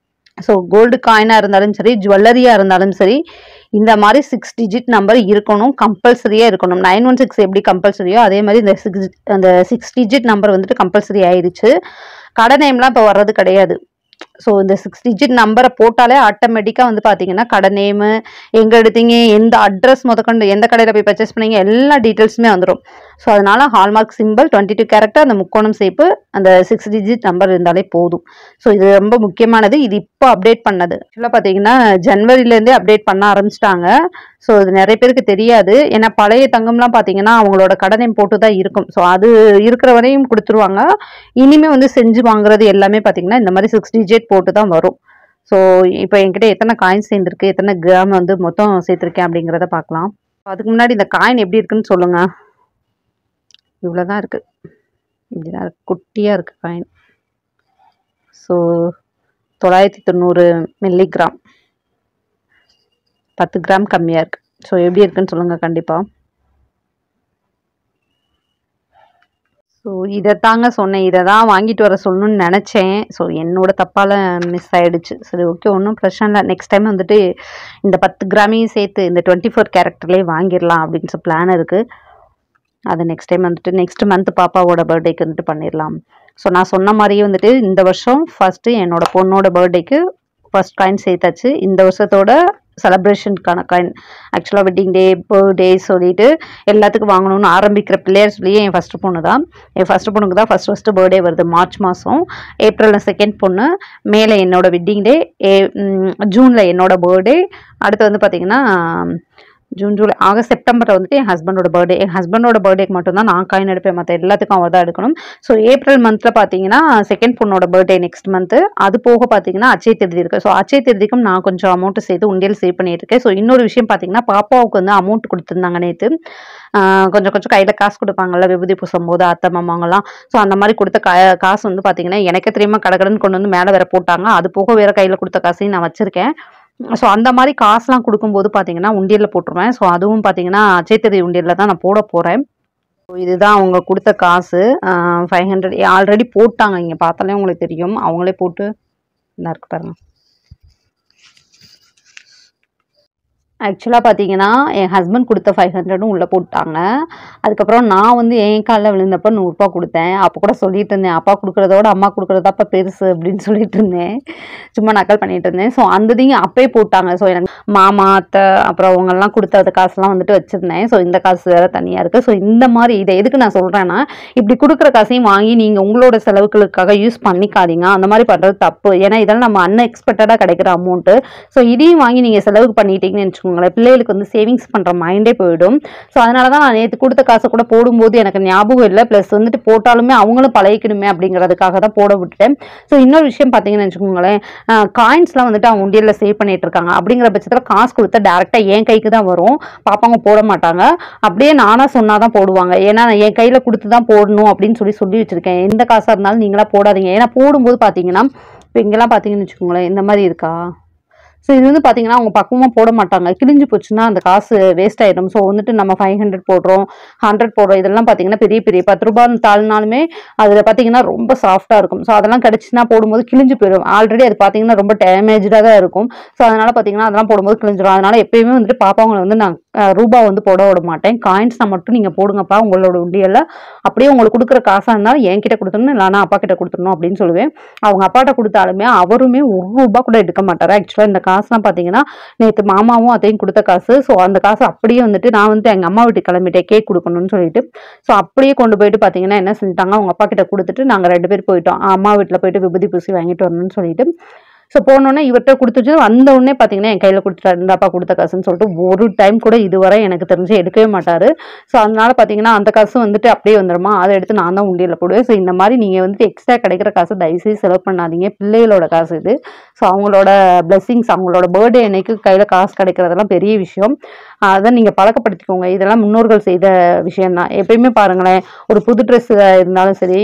ஸோ கோல்டு காயினாக இருந்தாலும் சரி ஜுவல்லரியாக இருந்தாலும் சரி இந்த மாதிரி சிக்ஸ் டிஜிட் நம்பர் இருக்கணும் கம்பல்சரியாக இருக்கணும் நைன் ஒன் சிக்ஸ் எப்படி கம்பல்சரியோ அதே மாதிரி இந்த சிக்ஸ் அந்த சிக்ஸ் டிஜிட் நம்பர் வந்துட்டு கம்பல்சரி ஆயிடுச்சு கடை நேம்லாம் இப்போ வர்றது கிடையாது ஸோ இந்த சிக்ஸ் டிஜிட் நம்பரை போட்டாலே ஆட்டோமேட்டிக்காக வந்து பார்த்தீங்கன்னா கடை நேமு எங்கே எடுத்தீங்க எந்த அட்ரஸ் முதற்கொண்டு எந்த கடையில் போய் பர்ச்சேஸ் பண்ணீங்க எல்லா டீட்டெயில்ஸுமே வந்துடும் ஸோ அதனால hallmark simple twenty two character அந்த முக்கோணம் சேப்பு அந்த சிக்ஸ் டிஜிட் நம்பர் இருந்தாலே போதும் ஸோ இது ரொம்ப முக்கியமானது இது இப்போ அப்டேட் பண்ணது ஆக்சுவலாக பார்த்தீங்கன்னா ஜனவரிலேருந்தே அப்டேட் பண்ண ஆரம்பிச்சிட்டாங்க ஸோ இது நிறைய பேருக்கு தெரியாது ஏன்னா பழைய தங்கம்லாம் பார்த்தீங்கன்னா அவங்களோட கடனை போட்டு தான் இருக்கும் ஸோ அது இருக்கிற வரையும் கொடுத்துருவாங்க இனிமே வந்து செஞ்சு வாங்குறது எல்லாமே பார்த்தீங்கன்னா இந்த மாதிரி சிக்ஸ் டிஜிட் போட்டு தான் வரும் ஸோ இப்போ என்கிட்ட எத்தனை காயின் சேர்ந்துருக்கு எத்தனை கிராம் வந்து மொத்தம் சேர்த்துருக்கேன் அப்படிங்கிறத பார்க்கலாம் அதுக்கு முன்னாடி இந்த காயின் எப்படி இருக்குன்னு சொல்லுங்க இவ்வளோதான் இருக்கு இப்படிதான் இருக்கு குட்டியாக இருக்கு காயின் ஸோ தொள்ளாயிரத்தி தொண்ணூறு மில்லிகிராம் பத்து கிராம் கம்மியாக இருக்கு ஸோ எப்படி இருக்குன்னு சொல்லுங்க கண்டிப்பாக ஸோ இதை தாங்க சொன்னேன் இதை தான் வாங்கிட்டு வர சொல்லணும்னு நினச்சேன் ஸோ என்னோட தப்பால் மிஸ் ஆயிடுச்சு சரி ஓகே ஒன்றும் பிரச்சனை இல்லை நெக்ஸ்ட் டைம் வந்துட்டு இந்த பத்து கிராமையும் சேர்த்து இந்த டுவெண்ட்டி ஃபோர் கேரக்டர்லேயே வாங்கிடலாம் அப்படின்னு பிளான் இருக்குது அது நெக்ஸ்ட் டைம் வந்துட்டு நெக்ஸ்ட் மந்த் பாப்பாவோட பர்த்டேக்கு வந்துட்டு பண்ணிடலாம் ஸோ நான் சொன்ன மாதிரியே வந்துட்டு இந்த வருஷம் ஃபஸ்ட்டு என்னோட பொண்ணோட பர்த்டேக்கு ஃபர்ஸ்ட் காயின் சேர்த்தாச்சு இந்த வருஷத்தோட செலப்ரேஷனுக்கான காயின் ஆக்சுவலாக வெட்டிங் டே பர்த்டே சொல்லிட்டு எல்லாத்துக்கும் வாங்கணும்னு ஆரம்பிக்கிற பிள்ளையர் சொல்லியே என் ஃபஸ்ட்டு பொண்ணு தான் என் ஃபஸ்ட்டு பொண்ணுக்கு தான் ஃபஸ்ட் ஃபஸ்ட்டு பர்த்டே வருது மார்ச் மாதம் ஏப்ரலில் செகண்ட் பொண்ணு மேலே என்னோட வெட்டிங் டே ஏ ஜூனில் என்னோட பர்த்டே அடுத்து வந்து பார்த்திங்கன்னா ஜூன் ஜூலை ஆகஸ்ட் செப்டம்பரில் வந்துட்டு என் ஹஸ்பண்டோட பர்த்டே என் ஹஸ்பண்டோட பர்த்டேக்கு மட்டும்தான் நான் காயின் எடுப்பேன் மற்ற எல்லாத்துக்கும் அவர் தான் எடுக்கணும் ஸோ ஏப்ரல் மந்தில் பார்த்தீங்கன்னா செகண்ட் பொண்ணோட பர்த்டே நெக்ஸ்ட் மந்த்து அது போக பார்த்தீங்கன்னா அச்சய திருதி இருக்குது ஸோ அச்சய திருதிக்கும் நான் கொஞ்சம் அமௌண்ட் சேர்த்து உண்டியல் சேவ் பண்ணிட்டு இருக்கேன் ஸோ இன்னொரு விஷயம் பார்த்தீங்கன்னா பாப்பாவுக்கு வந்து அமௌண்ட் கொடுத்துருந்தாங்க நேற்று கொஞ்சம் கொஞ்சம் கையில் காசு கொடுப்பாங்கல்ல விபூதி பூசும் போது அத்தை மாமாங்கெல்லாம் ஸோ அந்த மாதிரி கொடுத்த கா காசு வந்து பார்த்தீங்கன்னா எனக்கு தெரியாம கடகடன்னு கொண்டு வந்து மேலே வேற போட்டாங்க அது போக வேற கையில் கொடுத்த காசையும் நான் வச்சிருக்கேன் ஸோ அந்த மாதிரி காசுலாம் கொடுக்கும்போது பார்த்தீங்கன்னா உண்டியலில் போட்டுருவேன் ஸோ அதுவும் பார்த்தீங்கன்னா அச்சேத்திரி உண்டியலில் தான் நான் போட போகிறேன் ஸோ இதுதான் அவங்க கொடுத்த காசு ஃபைவ் ஹண்ட்ரட் ஆல்ரெடி போட்டாங்க இங்கே பார்த்தாலே உங்களுக்கு தெரியும் அவங்களே போட்டு இந்த இருக்கு பாருங்க ஆக்சுவலாக பார்த்தீங்கன்னா என் ஹஸ்பண்ட் கொடுத்த ஃபைவ் ஹண்ட்ரடும் உள்ளே போட்டாங்க அதுக்கப்புறம் நான் வந்து என் காலில் விழுந்தப்போ நூறுரூபா கொடுத்தேன் அப்போ கூட சொல்லிட்டு இருந்தேன் அப்பா கொடுக்குறதோட அம்மா கொடுக்குறதாப்பா பெருசு அப்படின்னு சொல்லிட்டு இருந்தேன் சும்மா நக்கல் பண்ணிட்டு இருந்தேன் ஸோ அந்த இதையும் அப்பயே போட்டாங்க ஸோ எனக்கு மாமா அத்தை அப்புறம் அவங்கெல்லாம் கொடுத்த அந்த காசுலாம் வந்துட்டு வச்சுருந்தேன் ஸோ இந்த காசு வேறு தனியாக இருக்குது ஸோ இந்த மாதிரி இதை எதுக்கு நான் சொல்கிறேன்னா இப்படி கொடுக்குற காசையும் வாங்கி நீங்கள் உங்களோட செலவுகளுக்காக யூஸ் பண்ணிக்காதீங்க அந்த மாதிரி பண்ணுறது தப்பு ஏன்னா இதெல்லாம் நம்ம அன்எக்ஸ்பெக்டடாக கிடைக்கிற அமௌண்ட்டு ஸோ இதையும் வாங்கி நீங்கள் செலவுக்கு பண்ணிட்டீங்கன்னு வச்சுக்கோங்களேன் பிள்ளைகளுக்கு வந்து சேவிங்ஸ் பண்ணுற மைண்டே போயிடும் ஸோ அதனால தான் நான் நேற்று கொடுத்த காசை கூட போடும்போது எனக்கு ஞாபகம் இல்லை ப்ளஸ் வந்துட்டு போட்டாலுமே அவங்களும் பழகிக்கணுமே அப்படிங்கிறதுக்காக தான் போட விட்டுட்டேன் ஸோ இன்னொரு விஷயம் பார்த்தீங்கன்னு வச்சுக்கோங்களேன் காயின்ஸ்லாம் வந்துட்டு அவங்க உண்டியலில் சேவ் பண்ணிட்டு இருக்காங்க அப்படிங்கிற பட்சத்தில் காசு கொடுத்தா டேரெக்டாக என் கைக்கு தான் வரும் பாப்பாங்க போட மாட்டாங்க அப்படியே நானாக சொன்னால் தான் போடுவாங்க ஏன்னா நான் என் கையில் கொடுத்து தான் போடணும் அப்படின்னு சொல்லி சொல்லி வச்சுருக்கேன் எந்த காசாக இருந்தாலும் நீங்களா போடாதீங்க ஏன்னா போடும்போது பார்த்தீங்கன்னா இப்போ இங்கெல்லாம் பார்த்தீங்கன்னு வச்சுக்கோங்களேன் இந்த மாதிரி இருக்கா ஸோ இது வந்து பார்த்தீங்கன்னா அவங்க பக்குவமாக போட மாட்டாங்க கிழிஞ்சு போச்சுன்னா அந்த காசு வேஸ்ட் ஆயிடும் ஸோ வந்துட்டு நம்ம ஃபைவ் ஹண்ட்ரட் போடுறோம் ஹண்ட்ரட் போடுறோம் இதெல்லாம் பார்த்தீங்கன்னா பெரிய பெரிய பத்து ரூபாய் தாழ்னாலுமே அதில் பார்த்தீங்கன்னா ரொம்ப சாஃப்டாக இருக்கும் ஸோ அதெல்லாம் கிடச்சுன்னா போடும்போது கிழிஞ்சு போயிடும் ஆல்ரெடி அது பார்த்தீங்கன்னா ரொம்ப டேமேஜாக தான் இருக்கும் ஸோ அதனால பார்த்தீங்கன்னா அதெல்லாம் போடும்போது கிழிஞ்சிடும் அதனால எப்பயுமே வந்துட்டு பாப்பாங்களை வந்து நான் அஹ், ரூபா வந்து போட விட மாட்டேன் காயின்ஸ்னா மட்டும் நீங்கள் போடுங்கப்பா உங்களோட உண்டியலில் அப்படியே உங்களுக்கு கொடுக்குற காசாக இருந்தாலும் என்கிட்ட கொடுத்துடணும் இல்லைனா அப்பா கிட்ட கொடுத்துடணும் அப்படின்னு சொல்லுவேன் அவங்க அப்பாட்ட கொடுத்தாலுமே அவருமே ஒரு ரூபா கூட எடுக்க மாட்டாரு ஆக்சுவலாக இந்த காசுலாம் பார்த்தீங்கன்னா நேற்று மாமாவும் அதையும் கொடுத்த காசு ஸோ அந்த காசு அப்படியே வந்துட்டு நான் வந்து எங்கள் அம்மா வீட்டுக்கு கிளம்பிட்டேன் கேக் கொடுக்கணும்னு சொல்லிட்டு ஸோ அப்படியே கொண்டு போயிட்டு பார்த்தீங்கன்னா என்ன செஞ்சுட்டாங்க அவங்க அப்பா கிட்ட கொடுத்துட்டு நாங்கள் ரெண்டு பேர் போயிட்டோம் அம்மா வீட்டில் போயிட்டு விபூதி பூசி வாங்கிட்டு வரணும்னு சொல்லிட்டு ஸோ போனோன்னே இவர்கிட்ட கொடுத்துட்டு வந்த உடனே பார்த்தீங்கன்னா என் கையில் கொடுத்துட்டாரு இந்தாப்பா கொடுத்த காசுன்னு சொல்லிட்டு ஒரு டைம் கூட இதுவரை எனக்கு தெரிஞ்சு எடுக்கவே மாட்டாரு ஸோ அதனால பார்த்தீங்கன்னா அந்த காசு வந்துட்டு அப்படியே வந்துடுமா அதை எடுத்து நான் தான் உண்டியலில் போடுவேன் ஸோ இந்த மாதிரி நீங்கள் வந்துட்டு எக்ஸ்ட்ரா கிடைக்கிற காசு தயவுசெய்து செலவு பண்ணாதீங்க பிள்ளைகளோட காசு இது ஸோ அவங்களோட பிளெஸ்ஸிங்ஸ் அவங்களோட பர்த்டே அன்னைக்கு கையில் காசு கிடைக்கிறதெல்லாம் பெரிய விஷயம் அதை நீங்கள் பழக்கப்படுத்திக்கோங்க இதெல்லாம் முன்னோர்கள் செய்த விஷயம்தான் எப்பயுமே பாருங்களேன் ஒரு புது ட்ரெஸ் இருந்தாலும் சரி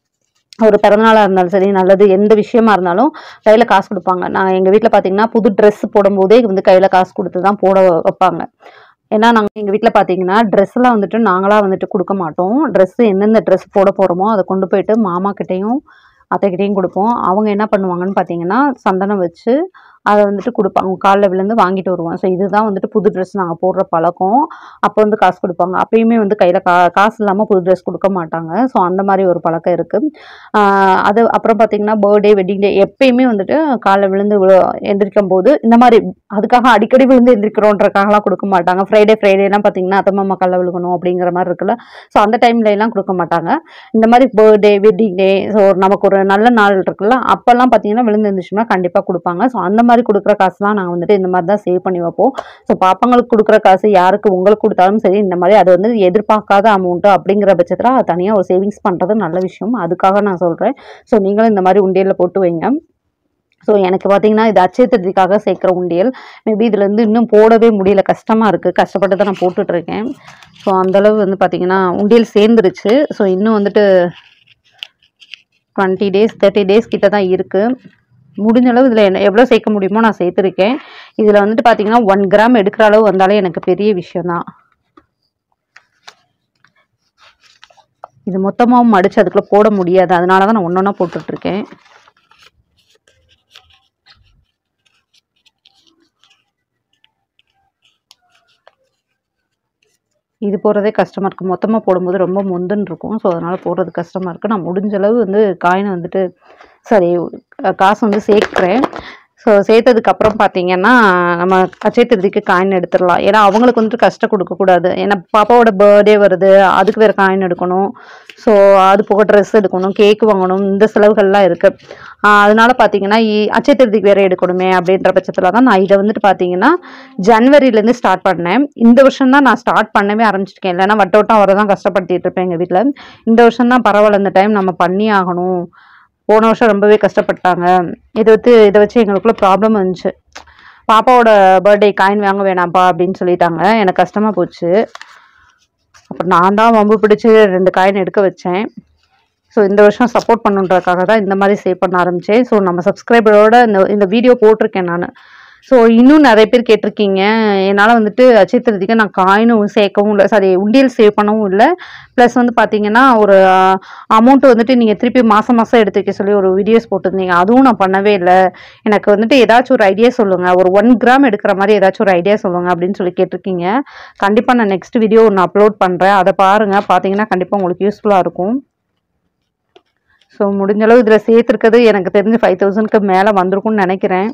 ஒரு பிறந்தநாளாக இருந்தாலும் சரி நல்லது எந்த விஷயமா இருந்தாலும் கையில் காசு கொடுப்பாங்க நான் எங்கள் வீட்டில் பார்த்தீங்கன்னா புது ட்ரெஸ் போடும்போதே வந்து கையில் காசு கொடுத்து தான் போட வைப்பாங்க ஏன்னா நாங்கள் எங்கள் வீட்டில் பார்த்தீங்கன்னா ட்ரெஸ்லாம் வந்துட்டு நாங்களாக வந்துட்டு கொடுக்க மாட்டோம் ட்ரெஸ்ஸு எந்தெந்த ட்ரெஸ் போட போகிறோமோ அதை கொண்டு போயிட்டு மாமா கிட்டேயும் அத்தைக்கிட்டேயும் கொடுப்போம் அவங்க என்ன பண்ணுவாங்கன்னு பார்த்தீங்கன்னா சந்தனம் வச்சு அதை வந்துட்டு கொடுப்பாங்க காலில் விழுந்து வாங்கிட்டு வருவோம் ஸோ இதுதான் வந்துட்டு புது ட்ரெஸ் நாங்கள் போடுற பழக்கம் அப்போ வந்து காசு கொடுப்பாங்க அப்பயுமே வந்து கையில் கா காசு இல்லாமல் புது ட்ரெஸ் கொடுக்க மாட்டாங்க ஸோ அந்த மாதிரி ஒரு பழக்கம் இருக்குது அது அப்புறம் பார்த்தீங்கன்னா பர்த்டே வெட்டிங் டே எப்பயுமே வந்துட்டு காலைல விழுந்து விழு எந்திரிக்கும் போது இந்த மாதிரி அதுக்காக அடிக்கடி விழுந்து எந்திரிக்கிறோன்றக்காகலாம் கொடுக்க மாட்டாங்க ஃப்ரைடே ஃப்ரைடேலாம் பார்த்தீங்கன்னா அத்தம்மா காலைல விழுகணும் அப்படிங்கிற மாதிரி இருக்குல்ல ஸோ அந்த டைம்ல எல்லாம் கொடுக்க மாட்டாங்க இந்த மாதிரி பர்த்டே வெட்டிங் டே ஸோ நமக்கு ஒரு நல்ல நாள் இருக்குல்ல அப்போல்லாம் பார்த்தீங்கன்னா விழுந்து இருந்துச்சுன்னா கண்டிப்பாக கொடுப்பாங்க ஸோ அந்த மாதிரி கொடுக்குற காசுலாம் நாங்கள் வந்துட்டு இந்த மாதிரி தான் சேவ் பண்ணி வைப்போம் ஸோ பாப்பாங்களுக்கு கொடுக்குற காசு யாருக்கு உங்களுக்கு கொடுத்தாலும் சரி இந்த மாதிரி அது வந்து எதிர்பார்க்காத அமௌண்ட்டு அப்படிங்கிற பட்சத்தில் அது தனியாக ஒரு சேவிங்ஸ் பண்ணுறது நல்ல விஷயம் அதுக்காக நான் சொல்கிறேன் ஸோ நீங்களும் இந்த மாதிரி உண்டியலில் போட்டு வைங்க ஸோ எனக்கு பார்த்தீங்கன்னா இது அச்சய திருதிக்காக சேர்க்குற உண்டியல் மேபி இதுல இருந்து இன்னும் போடவே முடியல கஷ்டமாக இருக்குது கஷ்டப்பட்டு தான் நான் போட்டுட்டு இருக்கேன் ஸோ அந்தளவு வந்து பார்த்தீங்கன்னா உண்டியல் சேர்ந்துருச்சு ஸோ இன்னும் வந்துட்டு டுவெண்ட்டி டேஸ் தேர்ட்டி டேஸ் கிட்ட தான் இருக்குது முடிஞ்ச அளவு இதில் என்ன எவ்வளோ சேர்க்க முடியுமோ நான் சேர்த்துருக்கேன் இதில் வந்துட்டு பார்த்தீங்கன்னா ஒன் கிராம் எடுக்கிற அளவு வந்தாலே எனக்கு பெரிய விஷயம்தான் இது மொத்தமாகவும் மடிச்சு அதுக்குள்ளே போட முடியாது அதனால தான் நான் ஒன்று ஒன்றா போட்டுட்ருக்கேன் இது போடுறதே கஷ்டமாக இருக்குது மொத்தமாக போடும்போது ரொம்ப முந்துன்னு இருக்கும் ஸோ அதனால் போடுறது கஷ்டமாக இருக்குது நான் முடிஞ்ச அளவு வந்து காயினை வந்துட்டு சரி அஹ் காசு வந்து சேர்க்குறேன் ஸோ சேர்த்ததுக்கப்புறம் பார்த்தீங்கன்னா நம்ம அச்சய திருதிக்கு காயின் எடுத்துடலாம் ஏன்னா அவங்களுக்கு வந்துட்டு கஷ்டம் கொடுக்கக்கூடாது ஏன்னா பாப்பாவோட பர்த்டே வருது அதுக்கு வேறு காயின் எடுக்கணும் ஸோ அது போக ட்ரெஸ் எடுக்கணும் கேக் வாங்கணும் இந்த செலவுகள்லாம் இருக்குது அதனால பார்த்தீங்கன்னா இ- அச்சய திருதிக்கு வேறு எடுக்கணுமே அப்படின்ற பட்சத்தில் தான் நான் இதை வந்துட்டு பார்த்தீங்கன்னா ஜனவரிலேருந்து ஸ்டார்ட் பண்ணேன் இந்த வருஷம் தான் நான் ஸ்டார்ட் பண்ணவே ஆரம்பிச்சிருக்கேன் இல்லைன்னா வட்ட வட்டம் வர தான் கஷ்டப்படுத்திட்டு இருப்பேன் எங்கள் வீட்டில் இந்த வருஷம் தான் பரவாயில்ல இந்த டைம் நம்ம பண்ணி ஆகணும் போன வருஷம் ரொம்பவே கஷ்டப்பட்டாங்க இதை வச்சு இதை வச்சு எங்களுக்குள்ள ப்ராப்ளம் வந்துச்சு பாப்பாவோட பர்த்டே காயின் வாங்க வேணாம்ப்பா அப்படின்னு சொல்லிட்டாங்க எனக்கு கஷ்டமாக போச்சு அப்புறம் நான் தான் வம்பு பிடிச்சி ரெண்டு காயின் எடுக்க வச்சேன் ஸோ இந்த வருஷம் சப்போர்ட் பண்ணுன்றதுக்காக தான் இந்த மாதிரி சேவ் பண்ண ஆரம்பித்தேன் ஸோ நம்ம சப்ஸ்கிரைபரோட இந்த இந்த வீடியோ போட்டிருக்கேன் நான் ஸோ இன்னும் நிறைய பேர் கேட்டிருக்கீங்க என்னால் வந்துட்டு அச்சய திருதிக்கு நான் காயினும் சேர்க்கவும் இல்லை சாரி உண்டியல் சேவ் பண்ணவும் இல்லை ப்ளஸ் வந்து பார்த்தீங்கன்னா ஒரு அமௌண்ட் வந்துட்டு நீங்கள் திருப்பி மாதம் மாதம் எடுத்து வைக்க சொல்லி ஒரு வீடியோஸ் போட்டிருந்தீங்க அதுவும் நான் பண்ணவே இல்லை எனக்கு வந்துட்டு ஏதாச்சும் ஒரு ஐடியா சொல்லுங்கள் ஒரு ஒன் கிராம் எடுக்கிற மாதிரி ஏதாச்சும் ஒரு ஐடியா சொல்லுங்கள் அப்படின்னு சொல்லி கேட்டிருக்கீங்க கண்டிப்பாக நான் நெக்ஸ்ட் வீடியோ ஒன்று அப்லோட் பண்ணுறேன் அதை பாருங்கள் பார்த்தீங்கன்னா கண்டிப்பாக உங்களுக்கு யூஸ்ஃபுல்லாக இருக்கும் ஸோ முடிஞ்சளவு இதில் சேர்த்துருக்கிறது எனக்கு தெரிஞ்சு ஃபைவ் தௌசண்ட்க்கு மேலே வந்திருக்கும்னு நினைக்கிறேன்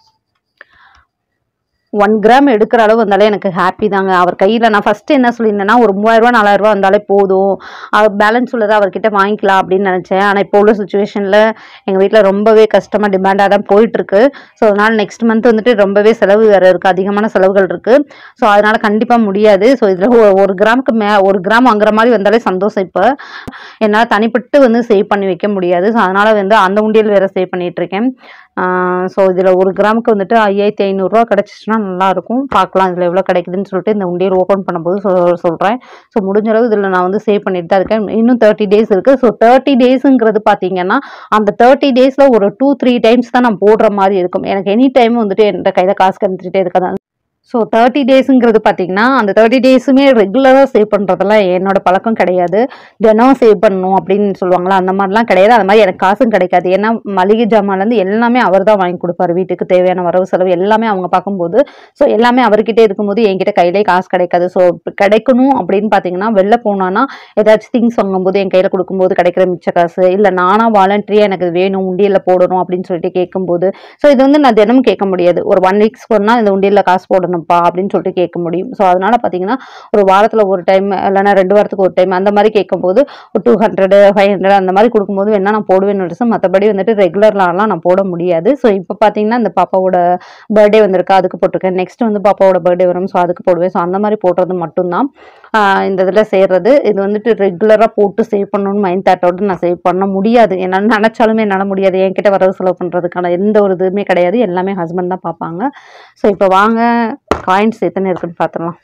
ஒன் கிராம் எடுக்கிற அளவு வந்தாலே எனக்கு ஹாப்பி தாங்க அவர் கையில் நான் ஃபஸ்ட்டு என்ன சொல்லியிருந்தேன்னா ஒரு மூவாயிரரூவா நாலாயிரரூவா வந்தாலே போதும் அவர் பேலன்ஸ் உள்ளதை அவர்கிட்ட வாங்கிக்கலாம் அப்படின்னு நினச்சேன் ஆனால் இப்போ உள்ள சுச்சுவேஷனில் எங்கள் வீட்டில் ரொம்பவே கஷ்டமாக டிமாண்டாக தான் போயிட்டுருக்கு ஸோ அதனால் நெக்ஸ்ட் மந்த் வந்துட்டு ரொம்பவே செலவு வேறு இருக்குது அதிகமான செலவுகள் இருக்குது ஸோ அதனால் கண்டிப்பாக முடியாது ஸோ இதில் ஒரு கிராமுக்கு மே ஒரு கிராம் வாங்குற மாதிரி வந்தாலே சந்தோஷம் இப்போ என்னால் தனிப்பட்டு வந்து சேவ் பண்ணி வைக்க முடியாது ஸோ அதனால் வந்து அந்த உண்டியல் வேறு சேவ் பண்ணிகிட்ருக்கேன் ஸோ இதில் ஒரு கிராமுக்கு வந்துட்டு ஐயாயிரத்தி ஐநூறுரூவா கிடச்சிச்சுன்னா நல்லாயிருக்கும் பார்க்கலாம் இதில் எவ்வளோ கிடைக்குதுன்னு சொல்லிட்டு இந்த உண்டியல் ஓப்பன் பண்ணும்போது சொல் சொல்கிறேன் ஸோ முடிஞ்ச அளவு இதில் நான் வந்து சேவ் பண்ணிட்டு தான் இருக்கேன் இன்னும் தேர்ட்டி டேஸ் இருக்குது ஸோ தேர்ட்டி டேஸுங்கிறது பார்த்தீங்கன்னா அந்த தேர்ட்டி டேஸில் ஒரு டூ த்ரீ டைம்ஸ் தான் நான் போடுற மாதிரி இருக்கும் எனக்கு எனி டைம் வந்துட்டு என்கிட்ட கையில் காசு கண்டுட்டே இருக்காது ஸோ தேர்ட்டி டேஸுங்கிறது பார்த்தீங்கன்னா அந்த தேர்ட்டி டேஸுமே ரெகுலராக சேவ் பண்ணுறதெல்லாம் என்னோட பழக்கம் கிடையாது தினம் சேவ் பண்ணணும் அப்படின்னு சொல்லுவாங்களா அந்த மாதிரிலாம் கிடையாது அந்த மாதிரி எனக்கு காசும் கிடைக்காது ஏன்னா மளிகை ஜாமான்லேருந்து எல்லாமே அவர் தான் வாங்கி கொடுப்பாரு வீட்டுக்கு தேவையான வரவு செலவு எல்லாமே அவங்க பார்க்கும்போது ஸோ எல்லாமே அவர்கிட்ட இருக்கும்போது என்கிட்ட கையிலே காசு கிடைக்காது ஸோ கிடைக்கணும் அப்படின்னு பார்த்தீங்கன்னா வெளில போனான்னா ஏதாச்சும் திங்ஸ் வாங்கும்போது என் கையில் கொடுக்கும்போது கிடைக்கிற மிச்ச காசு இல்லை நானாக வாலண்டரியாக எனக்கு இது வேணும் உண்டியலில் போடணும் அப்படின்னு சொல்லிட்டு கேட்கும்போது ஸோ இது வந்து நான் தினமும் கேட்க முடியாது ஒரு ஒன் வீக்ஸ் போனால் இந்த உண்டியலில் காசு போடணும்ப்பா அப்படின்னு சொல்லிட்டு கேட்க முடியும் ஸோ அதனால பார்த்தீங்கன்னா ஒரு வாரத்தில் ஒரு டைம் இல்லைன்னா ரெண்டு வாரத்துக்கு ஒரு டைம் அந்த மாதிரி கேட்கும்போது ஒரு டூ ஹண்ட்ரடு ஃபைவ் ஹண்ட்ரட் அந்த மாதிரி கொடுக்கும்போது வேணா நான் போடுவேன்னு நினைச்சேன் மற்றபடி வந்துட்டு ரெகுலர்லாம் நான் போட முடியாது ஸோ இப்போ பார்த்தீங்கன்னா இந்த பாப்பாவோட பர்த்டே வந்திருக்கு அதுக்கு போட்டிருக்கேன் நெக்ஸ்ட் வந்து பாப்பாவோட பர்த்டே வரும் ஸோ அதுக்கு போடுவேன் ஸோ அந்த மாதிரி போடுறது மட்டும்தான் ஆஹ் இந்த இதில் சேர்றது இது வந்துட்டு ரெகுலராக போட்டு சேவ் பண்ணணும்னு மைண்ட் தாட்டோட நான் சேவ் பண்ண முடியாது என்னால் நினச்சாலுமே என்னால் முடியாது என்கிட்ட வரவு செலவு பண்ணுறதுக்கான எந்த ஒரு இதுவுமே கிடையாது எல்லாமே ஹஸ்பண்ட் தான் பார்ப்பாங்க ஸோ இப்போ வாங்க காயின்ஸ் எத்தனை இருக்குன்னு பார்த்துடலாம்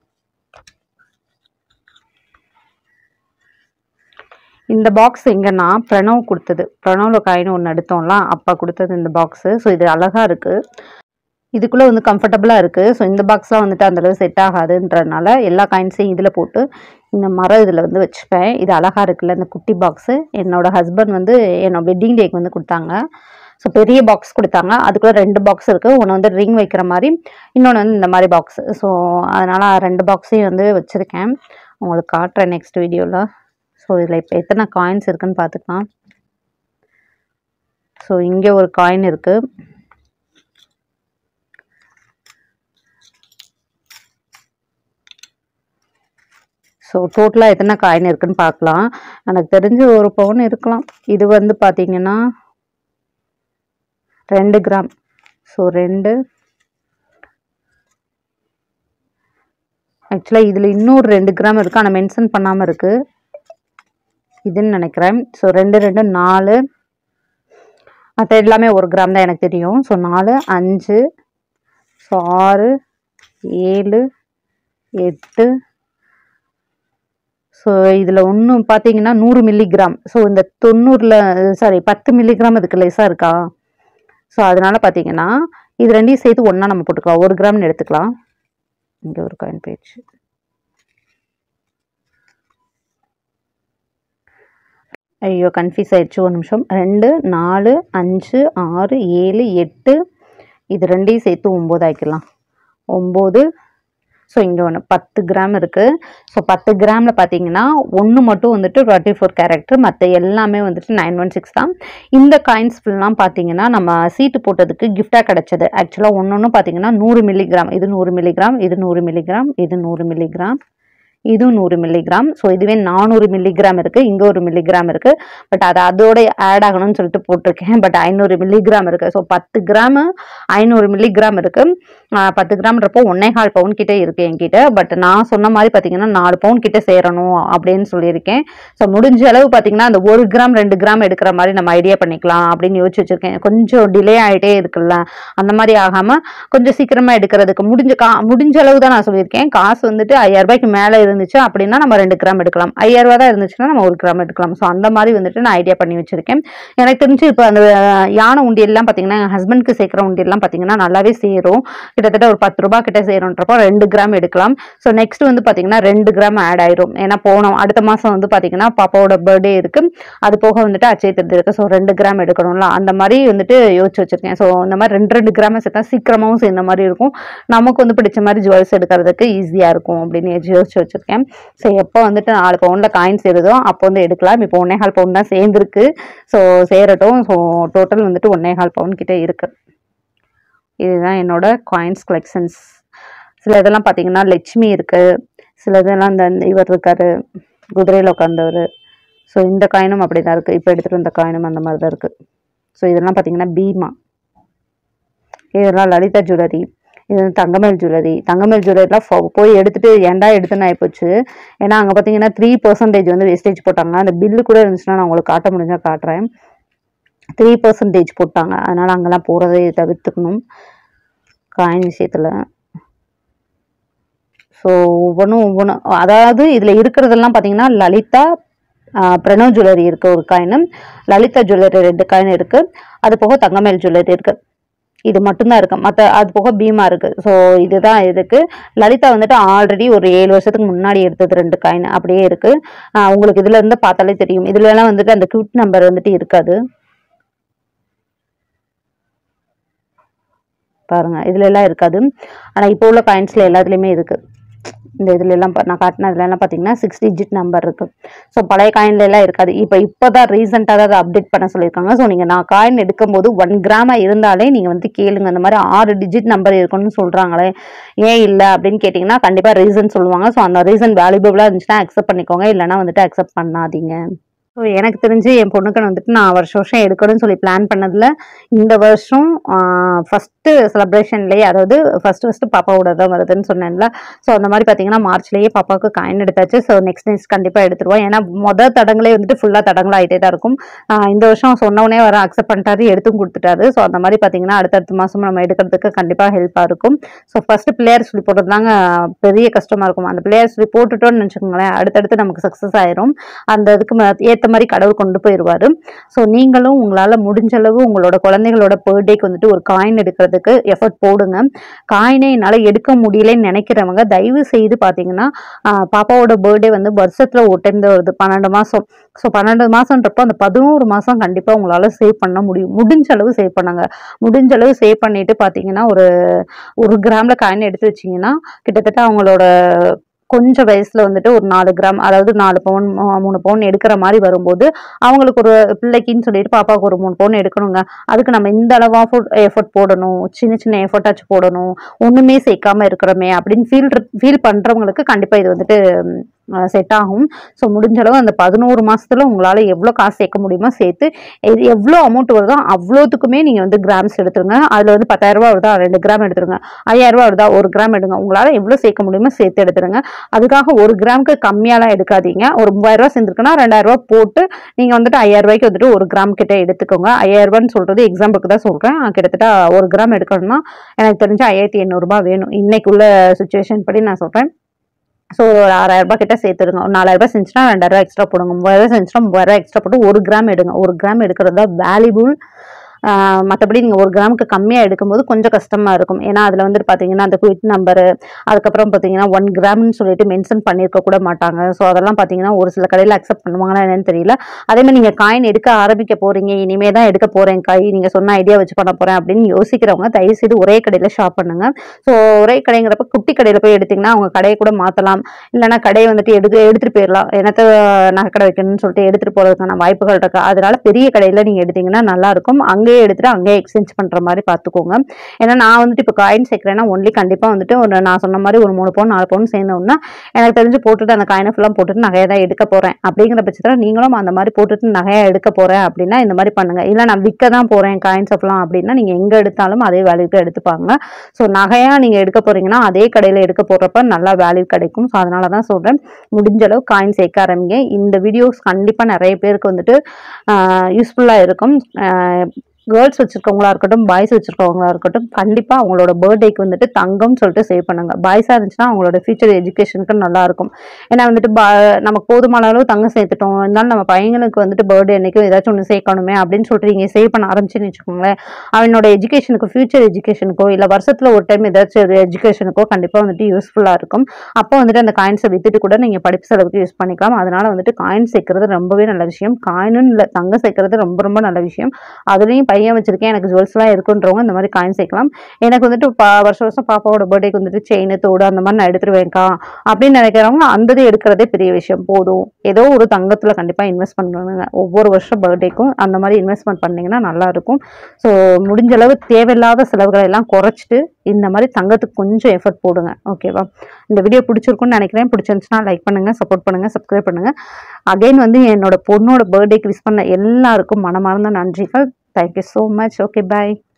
இந்த பாக்ஸ் எங்கன்னா பிரணவ் கொடுத்தது பிரணவில் காயின் ஒன்று எடுத்தோம்ல அப்பா கொடுத்தது இந்த பாக்ஸு ஸோ இது அழகாக இருக்குது இதுக்குள்ளே வந்து கம்ஃபர்டபுளாக இருக்குது ஸோ இந்த பாக்ஸ்லாம் வந்துட்டு அந்தளவு செட் ஆகாதுன்றதுனால எல்லா காயின்ஸையும் இதில் போட்டு இந்த மரம் இதில் வந்து வச்சுப்பேன் இது அழகாக இருக்குல்ல இந்த குட்டி பாக்ஸு என்னோட ஹஸ்பண்ட் வந்து என்னோட வெட்டிங் டேக்கு வந்து கொடுத்தாங்க ஸோ பெரிய பாக்ஸ் கொடுத்தாங்க அதுக்குள்ளே ரெண்டு பாக்ஸ் இருக்குது ஒன்று வந்து ரிங் வைக்கிற மாதிரி இன்னொன்று வந்து இந்த மாதிரி பாக்ஸ் ஸோ அதனால் ரெண்டு பாக்ஸையும் வந்து வச்சுருக்கேன் உங்களுக்கு காட்டுறேன் நெக்ஸ்ட் வீடியோவில் ஸோ இதில் இப்போ எத்தனை காயின்ஸ் இருக்குன்னு பார்த்துக்கலாம் ஸோ இங்கே ஒரு காயின் இருக்குது ஸோ டோட்டலாக எத்தனை காயின் இருக்குன்னு பார்க்கலாம் எனக்கு தெரிஞ்சு ஒரு பவுன் இருக்கலாம் இது வந்து பார்த்தீங்கன்னா ரெண்டு கிராம் ஸோ ரெண்டு ஆக்சுவலாக இதில் இன்னொரு ரெண்டு கிராம் இருக்குது ஆனால் மென்ஷன் பண்ணாமல் இருக்குது இதுன்னு நினைக்கிறேன் ஸோ ரெண்டு ரெண்டு நாலு மற்ற எல்லாமே ஒரு கிராம் தான் எனக்கு தெரியும் ஸோ நாலு அஞ்சு ஸோ ஆறு ஏழு எட்டு ஸோ இதில் ஒன்று பார்த்தீங்கன்னா நூறு மில்லிகிராம் ஸோ இந்த தொண்ணூறில் சாரி பத்து மில்லிகிராம் இதுக்கு லேசாக இருக்கா ஸோ அதனால பார்த்தீங்கன்னா இது ரெண்டையும் சேர்த்து ஒன்றா நம்ம போட்டுக்கலாம் ஒரு கிராம்னு எடுத்துக்கலாம் இங்கே ஒரு காயின் போயிடுச்சு ஐயோ கன்ஃபியூஸ் ஆயிடுச்சு ஒரு நிமிஷம் ரெண்டு நாலு அஞ்சு ஆறு ஏழு எட்டு இது ரெண்டையும் சேர்த்து ஒம்பது ஆக்கிடலாம் ஒம்பது ஸோ இங்கே ஒன்று பத்து கிராம் இருக்குது ஸோ பத்து கிராமில் பார்த்தீங்கன்னா ஒன்று மட்டும் வந்துட்டு டுவெண்ட்டி ஃபோர் கேரக்டர் மற்ற எல்லாமே வந்துட்டு நைன் ஒன் சிக்ஸ் தான் இந்த காயின்ஸ் ஃபுல்லாம் பார்த்தீங்கன்னா நம்ம சீட்டு போட்டதுக்கு கிஃப்டாக கிடச்சது ஆக்சுவலாக ஒன்று ஒன்று பார்த்தீங்கன்னா நூறு மில்லிகிராம் இது நூறு மில்லிகிராம் இது நூறு மில்லிகிராம் இது நூறு மில்லிகிராம் இதுவும் நூறு மில்லிகிராம் ஸோ இதுவே நானூறு மில்லிகிராம் இருக்குது இங்கே ஒரு மில்லிகிராம் இருக்குது பட் அது அதோட ஆட் ஆகணும்னு சொல்லிட்டு போட்டிருக்கேன் பட் ஐநூறு மில்லிகிராம் இருக்குது ஸோ பத்து கிராமு ஐநூறு மில்லிகிராம் இருக்குது பத்து கிராம்ன்றப்போ ஒன்னே கால் பவுன் கிட்டே இருக்குது என்கிட்ட பட் நான் சொன்ன மாதிரி பார்த்தீங்கன்னா நாலு பவுன் கிட்ட சேரணும் அப்படின்னு சொல்லியிருக்கேன் ஸோ முடிஞ்ச அளவு பார்த்தீங்கன்னா அந்த ஒரு கிராம் ரெண்டு கிராம் எடுக்கிற மாதிரி நம்ம ஐடியா பண்ணிக்கலாம் அப்படின்னு யோசிச்சு வச்சுருக்கேன் கொஞ்சம் டிலே ஆகிட்டே இருக்குல்ல அந்த மாதிரி ஆகாமல் கொஞ்சம் சீக்கிரமாக எடுக்கிறதுக்கு முடிஞ்ச கா முடிஞ்ச அளவு தான் நான் சொல்லியிருக்கேன் காசு வந்துட்டு ஐயாயிரம் ரூபாய்க்கு மேலே இருந்துச்சு அப்படின்னா நம்ம ரெண்டு கிராம் எடுக்கலாம் ஐயாயிரம் ரூபா தான் இருந்துச்சுன்னா நம்ம ஒரு கிராம் எடுக்கலாம் ஸோ அந்த மாதிரி வந்துட்டு நான் ஐடியா பண்ணி வச்சிருக்கேன் எனக்கு தெரிஞ்சு இப்போ அந்த அஹ், யானை உண்டியெல்லாம் பார்த்தீங்கன்னா என் ஹஸ்பண்ட்க்கு சேர்க்குற உண்டியெல்லாம் பார்த்தீங்கன்னா நல்லாவே சேரும் கிட்டத்தட்ட ஒரு பத்து ரூபாய் கிட்ட சேரும்ன்றப்போ ரெண்டு கிராம் எடுக்கலாம் ஸோ நெக்ஸ்ட் வந்து பார்த்தீங்கன்னா ரெண்டு கிராம் ஆட் ஆயிரும் ஏன்னா போனோம் அடுத்த மாதம் வந்து பார்த்தீங்கன்னா பாப்பாவோட பர்த்டே இருக்கு அது போக வந்துட்டு அச்சய திருதி இருக்கு ஸோ ரெண்டு கிராம் எடுக்கணும்ல அந்த மாதிரி வந்துட்டு யோசிச்சு வச்சிருக்கேன் ஸோ இந்த மாதிரி ரெண்டு ரெண்டு கிராம் சேர்த்தா சீக்கிரமாவும் சேர்ந்த மாதிரி இருக்கும் நமக்கு வந்து பிடிச்ச மாதிரி ஜுவல்ஸ் எடுக்கிறதுக்கு ஈஸியாக இருக்கும் அப்படின்னு யோசிச்சு வச்சிருக்கேன் ஸோ எப்போ வந்துட்டு நாலு பவுண்டில் காயின் சேருதோ அப்போ வந்து எடுக்கலாம் இப்போ ஒன்னே கால் பவுன் தான் சேர்ந்துருக்கு ஸோ சேரட்டும் ஸோ டோட்டல் வந்துட்டு ஒன்னே கால் பவுன் கிட்ட இருக்கு இதுதான் என்னோட காயின்ஸ் கலெக்ஷன்ஸ் சில இதெல்லாம் பார்த்தீங்கன்னா லட்சுமி இருக்கு சில இதெல்லாம் இந்த இவர் இருக்காரு குதிரையில் உட்காந்தவர் ஸோ இந்த காயினும் அப்படி தான் இருக்குது இப்போ எடுத்துகிட்டு வந்த காயினும் அந்த மாதிரி தான் இருக்குது ஸோ இதெல்லாம் பார்த்தீங்கன்னா பீமா இதெல்லாம் லலிதா ஜுவல்லரி இது வந்து தங்கமேல் ஜுவல்லரி தங்கமேல் ஜுவல்லரிலாம் ஃபோ- போய் எடுத்துட்டு ஏன்டா எடுத்துன்னு ஆயிப்போச்சு ஏன்னா அங்கே பார்த்தீங்கன்னா த்ரீ பர்சன்டேஜ் வந்து வேஸ்டேஜ் போட்டாங்க அந்த பில்லு கூட இருந்துச்சுன்னா நான் உங்களுக்கு காட்ட முடிஞ்சா காட்டுறேன் த்ரீ பர்சன்டேஜ் போட்டாங்க அதனால் அங்கெல்லாம் போகிறதே தவிர்த்துக்கணும் காயின் விஷயத்தில் ஸோ ஒவ்வொன்றும் ஒவ்வொன்றும் அதாவது இதில் இருக்கிறதெல்லாம் பார்த்தீங்கன்னா லலிதா ஆஹ், பிரணவ் ஜுவல்லரி இருக்கு ஒரு காயின் லலிதா ஜுவல்லரி ரெண்டு காயின் இருக்கு அது போக தங்கமேல் ஜுவல்லரி இருக்கு இது மட்டும்தான் இருக்கு மற்ற அது போக பீமா இருக்கு ஸோ இதுதான் இருக்கு லலிதா வந்துட்டு ஆல்ரெடி ஒரு ஏழு வருஷத்துக்கு முன்னாடி எடுத்தது ரெண்டு காயின் அப்படியே இருக்கு ஆஹ், உங்களுக்கு இதுல இருந்து பார்த்தாலே தெரியும் இதுல எல்லாம் வந்துட்டு அந்த குவிட் நம்பர் வந்துட்டு இருக்காது பாருங்க இதுல எல்லாம் இருக்காது ஆனா இப்போ உள்ள காயின்ஸ்ல எல்லாத்துலயுமே இருக்கு இந்த இதுல எல்லாம் பா- நான் காட்டினதுல எல்லாம் பாத்தீங்கன்னா சிக்ஸ் டிஜிட் நம்பர் இருக்கு ஸோ பழைய காயின்ல எல்லாம் இருக்காது இப்போ இப்போதான் ரீசெண்டாக தான் அதை அப்டேட் பண்ண சொல்லியிருக்காங்க ஸோ நீங்க நான் காயின் எடுக்கும்போது ஒன் கிராமா இருந்தாலே நீங்க வந்து கேளுங்க அந்த மாதிரி ஆறு டிஜிட் நம்பர் இருக்குன்னு சொல்றாங்களே ஏன் இல்லை அப்படின்னு கேட்டிங்கன்னா கண்டிப்பா ரீசன் சொல்லுவாங்க ஸோ அந்த ரீசன் வேல்யூபிளாக இருந்துச்சுன்னா அக்செப்ட் பண்ணிக்கோங்க இல்லைன்னா வந்துட்டு அக்செப்ட் பண்ணாதீங்க ஸோ எனக்கு தெரிஞ்சு என் பொண்ணுக்கு வந்துட்டு நான் வருஷம் வருஷம் எடுக்கணும்னு சொல்லி பிளான் பண்ணதில் இந்த வருஷம் ஃபஸ்ட்டு செலப்ரேஷன்லேயே அதாவது ஃபஸ்ட்டு ஃபஸ்ட்டு பாப்பாவோட தான் வருதுன்னு சொன்னேன்ல ஸோ அந்த மாதிரி பார்த்தீங்கன்னா மார்ச்லேயே பாப்பாவுக்கு காயின் எடுத்தாச்சு ஸோ நெக்ஸ்ட் நெக்ஸ்ட் கண்டிப்பாக எடுத்துருவோம் ஏன்னா மொதல் தடங்களே வந்துட்டு ஃபுல்லாக தடங்களாகிட்டே தான் இருக்கும் ஆஹ் இந்த வருஷம் சொன்னவனே வர அக்செப்ட் பண்ணிட்டாரு எடுத்தும் கொடுத்துட்டாரு ஸோ அந்த மாதிரி பார்த்தீங்கன்னா அடுத்தடுத்த மாதம் நம்ம எடுக்கிறதுக்கு கண்டிப்பாக ஹெல்ப்பாக இருக்கும் ஸோ ஃபஸ்ட்டு பிளேயர் சொல்லி போடுறது தாங்க பெரிய கஷ்டமாக இருக்கும் அந்த பிளேயர் சொல்லி போட்டுட்டோம்னு வச்சுக்கோங்களேன் அடுத்தடுத்து நமக்கு சக்ஸஸ் ஆயிரும் அந்த இதுக்கு ம- ஏத்த மாதிரி கடவுள் கொண்டு போயிடுவாரு ஸோ நீங்களும் உங்களால முடிஞ்ச அளவு உங்களோட குழந்தைகளோட பர்த்டேக்கு வந்துட்டு ஒரு காயின் எடுக்கிறதுக்கு எஃபர்ட் போடுங்க காயினே என்னால் எடுக்க முடியலன்னு நினைக்கிறவங்க தயவு செய்து பார்த்தீங்கன்னா ஆஹ், பாப்பாவோட பர்த்டே வந்து வருஷத்துல ஒரு டைம் தான் வருது பன்னெண்டு மாசம் ஸோ பன்னெண்டு மாசம்ன்றப்போ அந்த பதினோரு மாசம் கண்டிப்பா உங்களால சேவ் பண்ண முடியும் முடிஞ்ச அளவு சேவ் பண்ணுங்க முடிஞ்ச அளவு சேவ் பண்ணிட்டு பார்த்தீங்கன்னா ஒரு ஒரு கிராம்ல காயின் எடுத்து வச்சீங்கன்னா கிட்டத்தட்ட அவங்களோட கொஞ்சம் வயசுல வந்துட்டு ஒரு நாலு கிராம் அதாவது நாலு பவுன் மூ- மூணு பவுன் எடுக்கிற மாதிரி வரும்போது அவங்களுக்கு ஒரு பிள்ளைக்குன்னு சொல்லிட்டு பாப்பாவுக்கு ஒரு மூணு பவுன் எடுக்கணுங்க அதுக்கு நம்ம இந்த அளவா எஃபர்ட் போடணும் சின்ன சின்ன எஃபர்ட்டாச்சும் போடணும் ஒண்ணுமே சேர்க்காம இருக்கிறோமே அப்படின்னு ஃபீல் ஃபீல் பண்றவங்களுக்கு கண்டிப்பா இது வந்துட்டு செட் ஆகும் ஸோ முடிஞ்ச அளவு அந்த பதினோரு மாசத்துல உங்களால எவ்வளோ காசு சேர்க்க முடியுமோ சேர்த்து இது எவ்வளோ அமௌண்ட் வருதோ அவ்வளோத்துக்குமே நீங்க வந்து கிராம்ஸ் எடுத்துருங்க அதுல வந்து பத்தாயிரம் ரூபாய் வருதா ரெண்டு கிராம் எடுத்துருங்க ஐயாயிரம் ரூபாய் வருதா ஒரு கிராம் எடுங்க உங்களால எவ்வளோ சேர்க்க முடியுமோ சேர்த்து எடுத்துருங்க அதுக்காக ஒரு கிராமுக்கு கம்மியாலாம் எடுக்காதீங்க ஒரு மூவாயிரம் ரூபாய் சேர்ந்துருக்குன்னா ரெண்டாயிரம் ரூபாய் போட்டு நீங்க வந்துட்டு ஐயாயிரம் ரூபாய்க்கு வந்துட்டு ஒரு கிராம் கிட்ட எடுத்துக்கோங்க ஐயாயிரம் ரூபான்னு சொல்றது எக்ஸாம்பிளுக்கு தான் சொல்றேன் கிட்டத்தட்ட ஒரு கிராம் எடுக்கணும்னா எனக்கு தெரிஞ்சு ஐயாயிரத்தி எண்ணூறுபா வேணும் இன்னைக்கு உள்ள சுச்சுவேஷன் படி நான் சொல்றேன் ஸோ ஒரு ஆறாயிரம் ரூபாய் கிட்ட சேர்த்துடுங்க ஒரு நாலாயிரம் ரூபாய் செஞ்சுன்னா ரெண்டாயிரம் ரூபாய் எக்ஸ்ட்ரா போடுங்க மூவாயிரம் ரூபாய் செஞ்சுன்னா மூவாயிரம் ரூபாய் எக்ஸ்ட்ரா போட்டு ஒரு கிராம் எடுங்க ஒரு கிராம் எடுக்கிறது தான் வேல்யூபுள் மற்றபடி நீங்கள் ஒரு கிராமுக்கு கம்மியாக எடுக்கும்போது கொஞ்சம் கஷ்டமாக இருக்கும் ஏன்னா அதில் வந்துட்டு பார்த்தீங்கன்னா அந்த குயிட் நம்பரு அதுக்கப்புறம் பார்த்தீங்கன்னா ஒன் கிராம்னு சொல்லிட்டு மென்ஷன் பண்ணியிருக்க கூட மாட்டாங்க ஸோ அதெல்லாம் பார்த்தீங்கன்னா ஒரு சில கடையில் அக்செப்ட் பண்ணுவாங்களா என்னன்னு தெரியல அதே மாதிரி நீங்கள் காயின் எடுக்க ஆரம்பிக்க போறீங்க இனிமே தான் எடுக்க போறேன் காய் நீங்கள் சொன்ன ஐடியா வச்சு பண்ண போறேன் அப்படின்னு யோசிக்கிறவங்க தயவு செய்து ஒரே கடையில் ஷாப் பண்ணுங்க ஸோ ஒரே கடைங்கிறப்ப குட்டி கடையில் போய் எடுத்தீங்கன்னா அவங்க கடையை கூட மாற்றலாம் இல்லைன்னா கடையை வந்துட்டு எடுக்க எடுத்துட்டு போயிடலாம் என்னத்த நகைக்கடை வைக்கணும்னு சொல்லிட்டு எடுத்துட்டு போறதுக்கான வாய்ப்புகள் இருக்கு அதனால பெரிய கடையில் நீங்கள் எடுத்தீங்கன்னா நல்லா இருக்கும் அங்கேயே எடுத்துட்டு அங்கேயே எக்ஸ்சேஞ்ச் பண்ற மாதிரி பார்த்துக்கோங்க ஏன்னா நான் வந்துட்டு இப்போ காயின் சேர்க்குறேன்னா ஒன்லி கண்டிப்பாக வந்துட்டு ஒரு நான் சொன்ன மாதிரி ஒரு மூணு பவுன் நாலு பவுன் சேர்ந்தோம்னா எனக்கு தெரிஞ்சு போட்டுட்டு அந்த காயினை ஃபுல்லாக போட்டுட்டு நகையை தான் எடுக்க போறேன் அப்படிங்கிற பட்சத்தில் நீங்களும் அந்த மாதிரி போட்டுட்டு நகையை எடுக்க போறேன் அப்படின்னா இந்த மாதிரி பண்ணுங்க இல்லை நான் விற்க தான் போறேன் காயின்ஸ் எல்லாம் அப்படின்னா நீங்க எங்க எடுத்தாலும் அதே வேல்யூக்கு எடுத்துப்பாங்க ஸோ நகையா நீங்க எடுக்க போறீங்கன்னா அதே கடையில எடுக்க போறப்ப நல்லா வேல்யூ கிடைக்கும் ஸோ அதனால தான் சொல்றேன் முடிஞ்ச அளவு காயின் சேர்க்க ஆரம்பிங்க இந்த வீடியோஸ் கண்டிப்பா நிறைய பேருக்கு வந்துட்டு யூஸ்ஃபுல்லா இருக்கும் ஆஹ் கேர்ள்ஸ் வச்சிருக்கவங்களா இருக்கட்டும் பாய்ஸ் வச்சிருக்கவங்களா இருக்கட்டும் கண்டிப்பாக அவங்களோட பர்த்டேக்கு வந்துட்டு தங்கம்னு சொல்லிட்டு சேவ் பண்ணுங்க பாய்ஸாக இருந்துச்சுன்னா அவங்களோட ஃபியூச்சர் எஜுகேஷனுக்கு நல்லா இருக்கும் ஏன்னா வந்துட்டு பா நமக்கு போதுமான அளவு தங்கம் சேர்த்துட்டோம் இருந்தாலும் நம்ம பையனுக்கு வந்துட்டு பர்த்டே அன்னைக்கும் ஏதாச்சும் ஒன்று சேர்க்கணுமே அப்படின்னு சொல்லிட்டு நீங்கள் சேவ் பண்ண ஆரம்பிச்சுன்னு வச்சுக்கோங்களேன் அவனோட எஜுகேஷனுக்கு ஃபியூச்சர் எஜுகேஷனுக்கோ இல்லை வருஷத்தில் ஒரு டைம் ஏதாச்சும் ஒரு எஜுகேஷனுக்கோ கண்டிப்பாக வந்துட்டு யூஸ்ஃபுல்லாக இருக்கும் அப்போ வந்துட்டு அந்த காயின்ஸை வித்துட்டு கூட நீங்கள் படிப்பு செலவுக்கு யூஸ் பண்ணிக்கலாம் அதனால வந்துட்டு காயின் சேர்க்கறது ரொம்பவே நல்ல விஷயம் காயினும் இல்லை தங்கம் சேர்க்கறது ரொம்ப ரொம்ப நல்ல விஷயம் அதுலேயும் பையன் வச்சிருக்கேன் எனக்கு ஜுவல்ஸ்லாம் இருக்குன்றவங்க இந்த மாதிரி காயின் சேர்க்கலாம் எனக்கு வந்துட்டு பா வருஷம் வருஷம் பாப்பாவோட பர்த்டேக்கு வந்துட்டு செயின் தோடு அந்த மாதிரி நான் எடுத்துருவேன்க்கா அப்படின்னு நினைக்கிறவங்க அந்த இது எடுக்கிறதே பெரிய விஷயம் போதும் ஏதோ ஒரு தங்கத்தில் கண்டிப்பாக இன்வெஸ்ட் பண்ணுவாங்க ஒவ்வொரு வருஷம் பர்த்டேக்கும் அந்த மாதிரி இன்வெஸ்ட்மெண்ட் பண்ணீங்கன்னா நல்லா இருக்கும் ஸோ முடிஞ்ச அளவு தேவையில்லாத செலவுகளை எல்லாம் குறைச்சிட்டு இந்த மாதிரி தங்கத்துக்கு கொஞ்சம் எஃபர்ட் போடுங்க ஓகேவா இந்த வீடியோ பிடிச்சிருக்கும்னு நினைக்கிறேன் பிடிச்சிருந்துச்சுன்னா லைக் பண்ணுங்க சப்போர்ட் பண்ணுங்க சப்ஸ்கிரைப் பண்ணுங்க அகைன் வந்து என்னோட பொண்ணோட பர்த்டேக்கு விஷ் பண்ண எல்லாருக்கும் மனமார்ந்த நன்றிகள் thank you so much okay by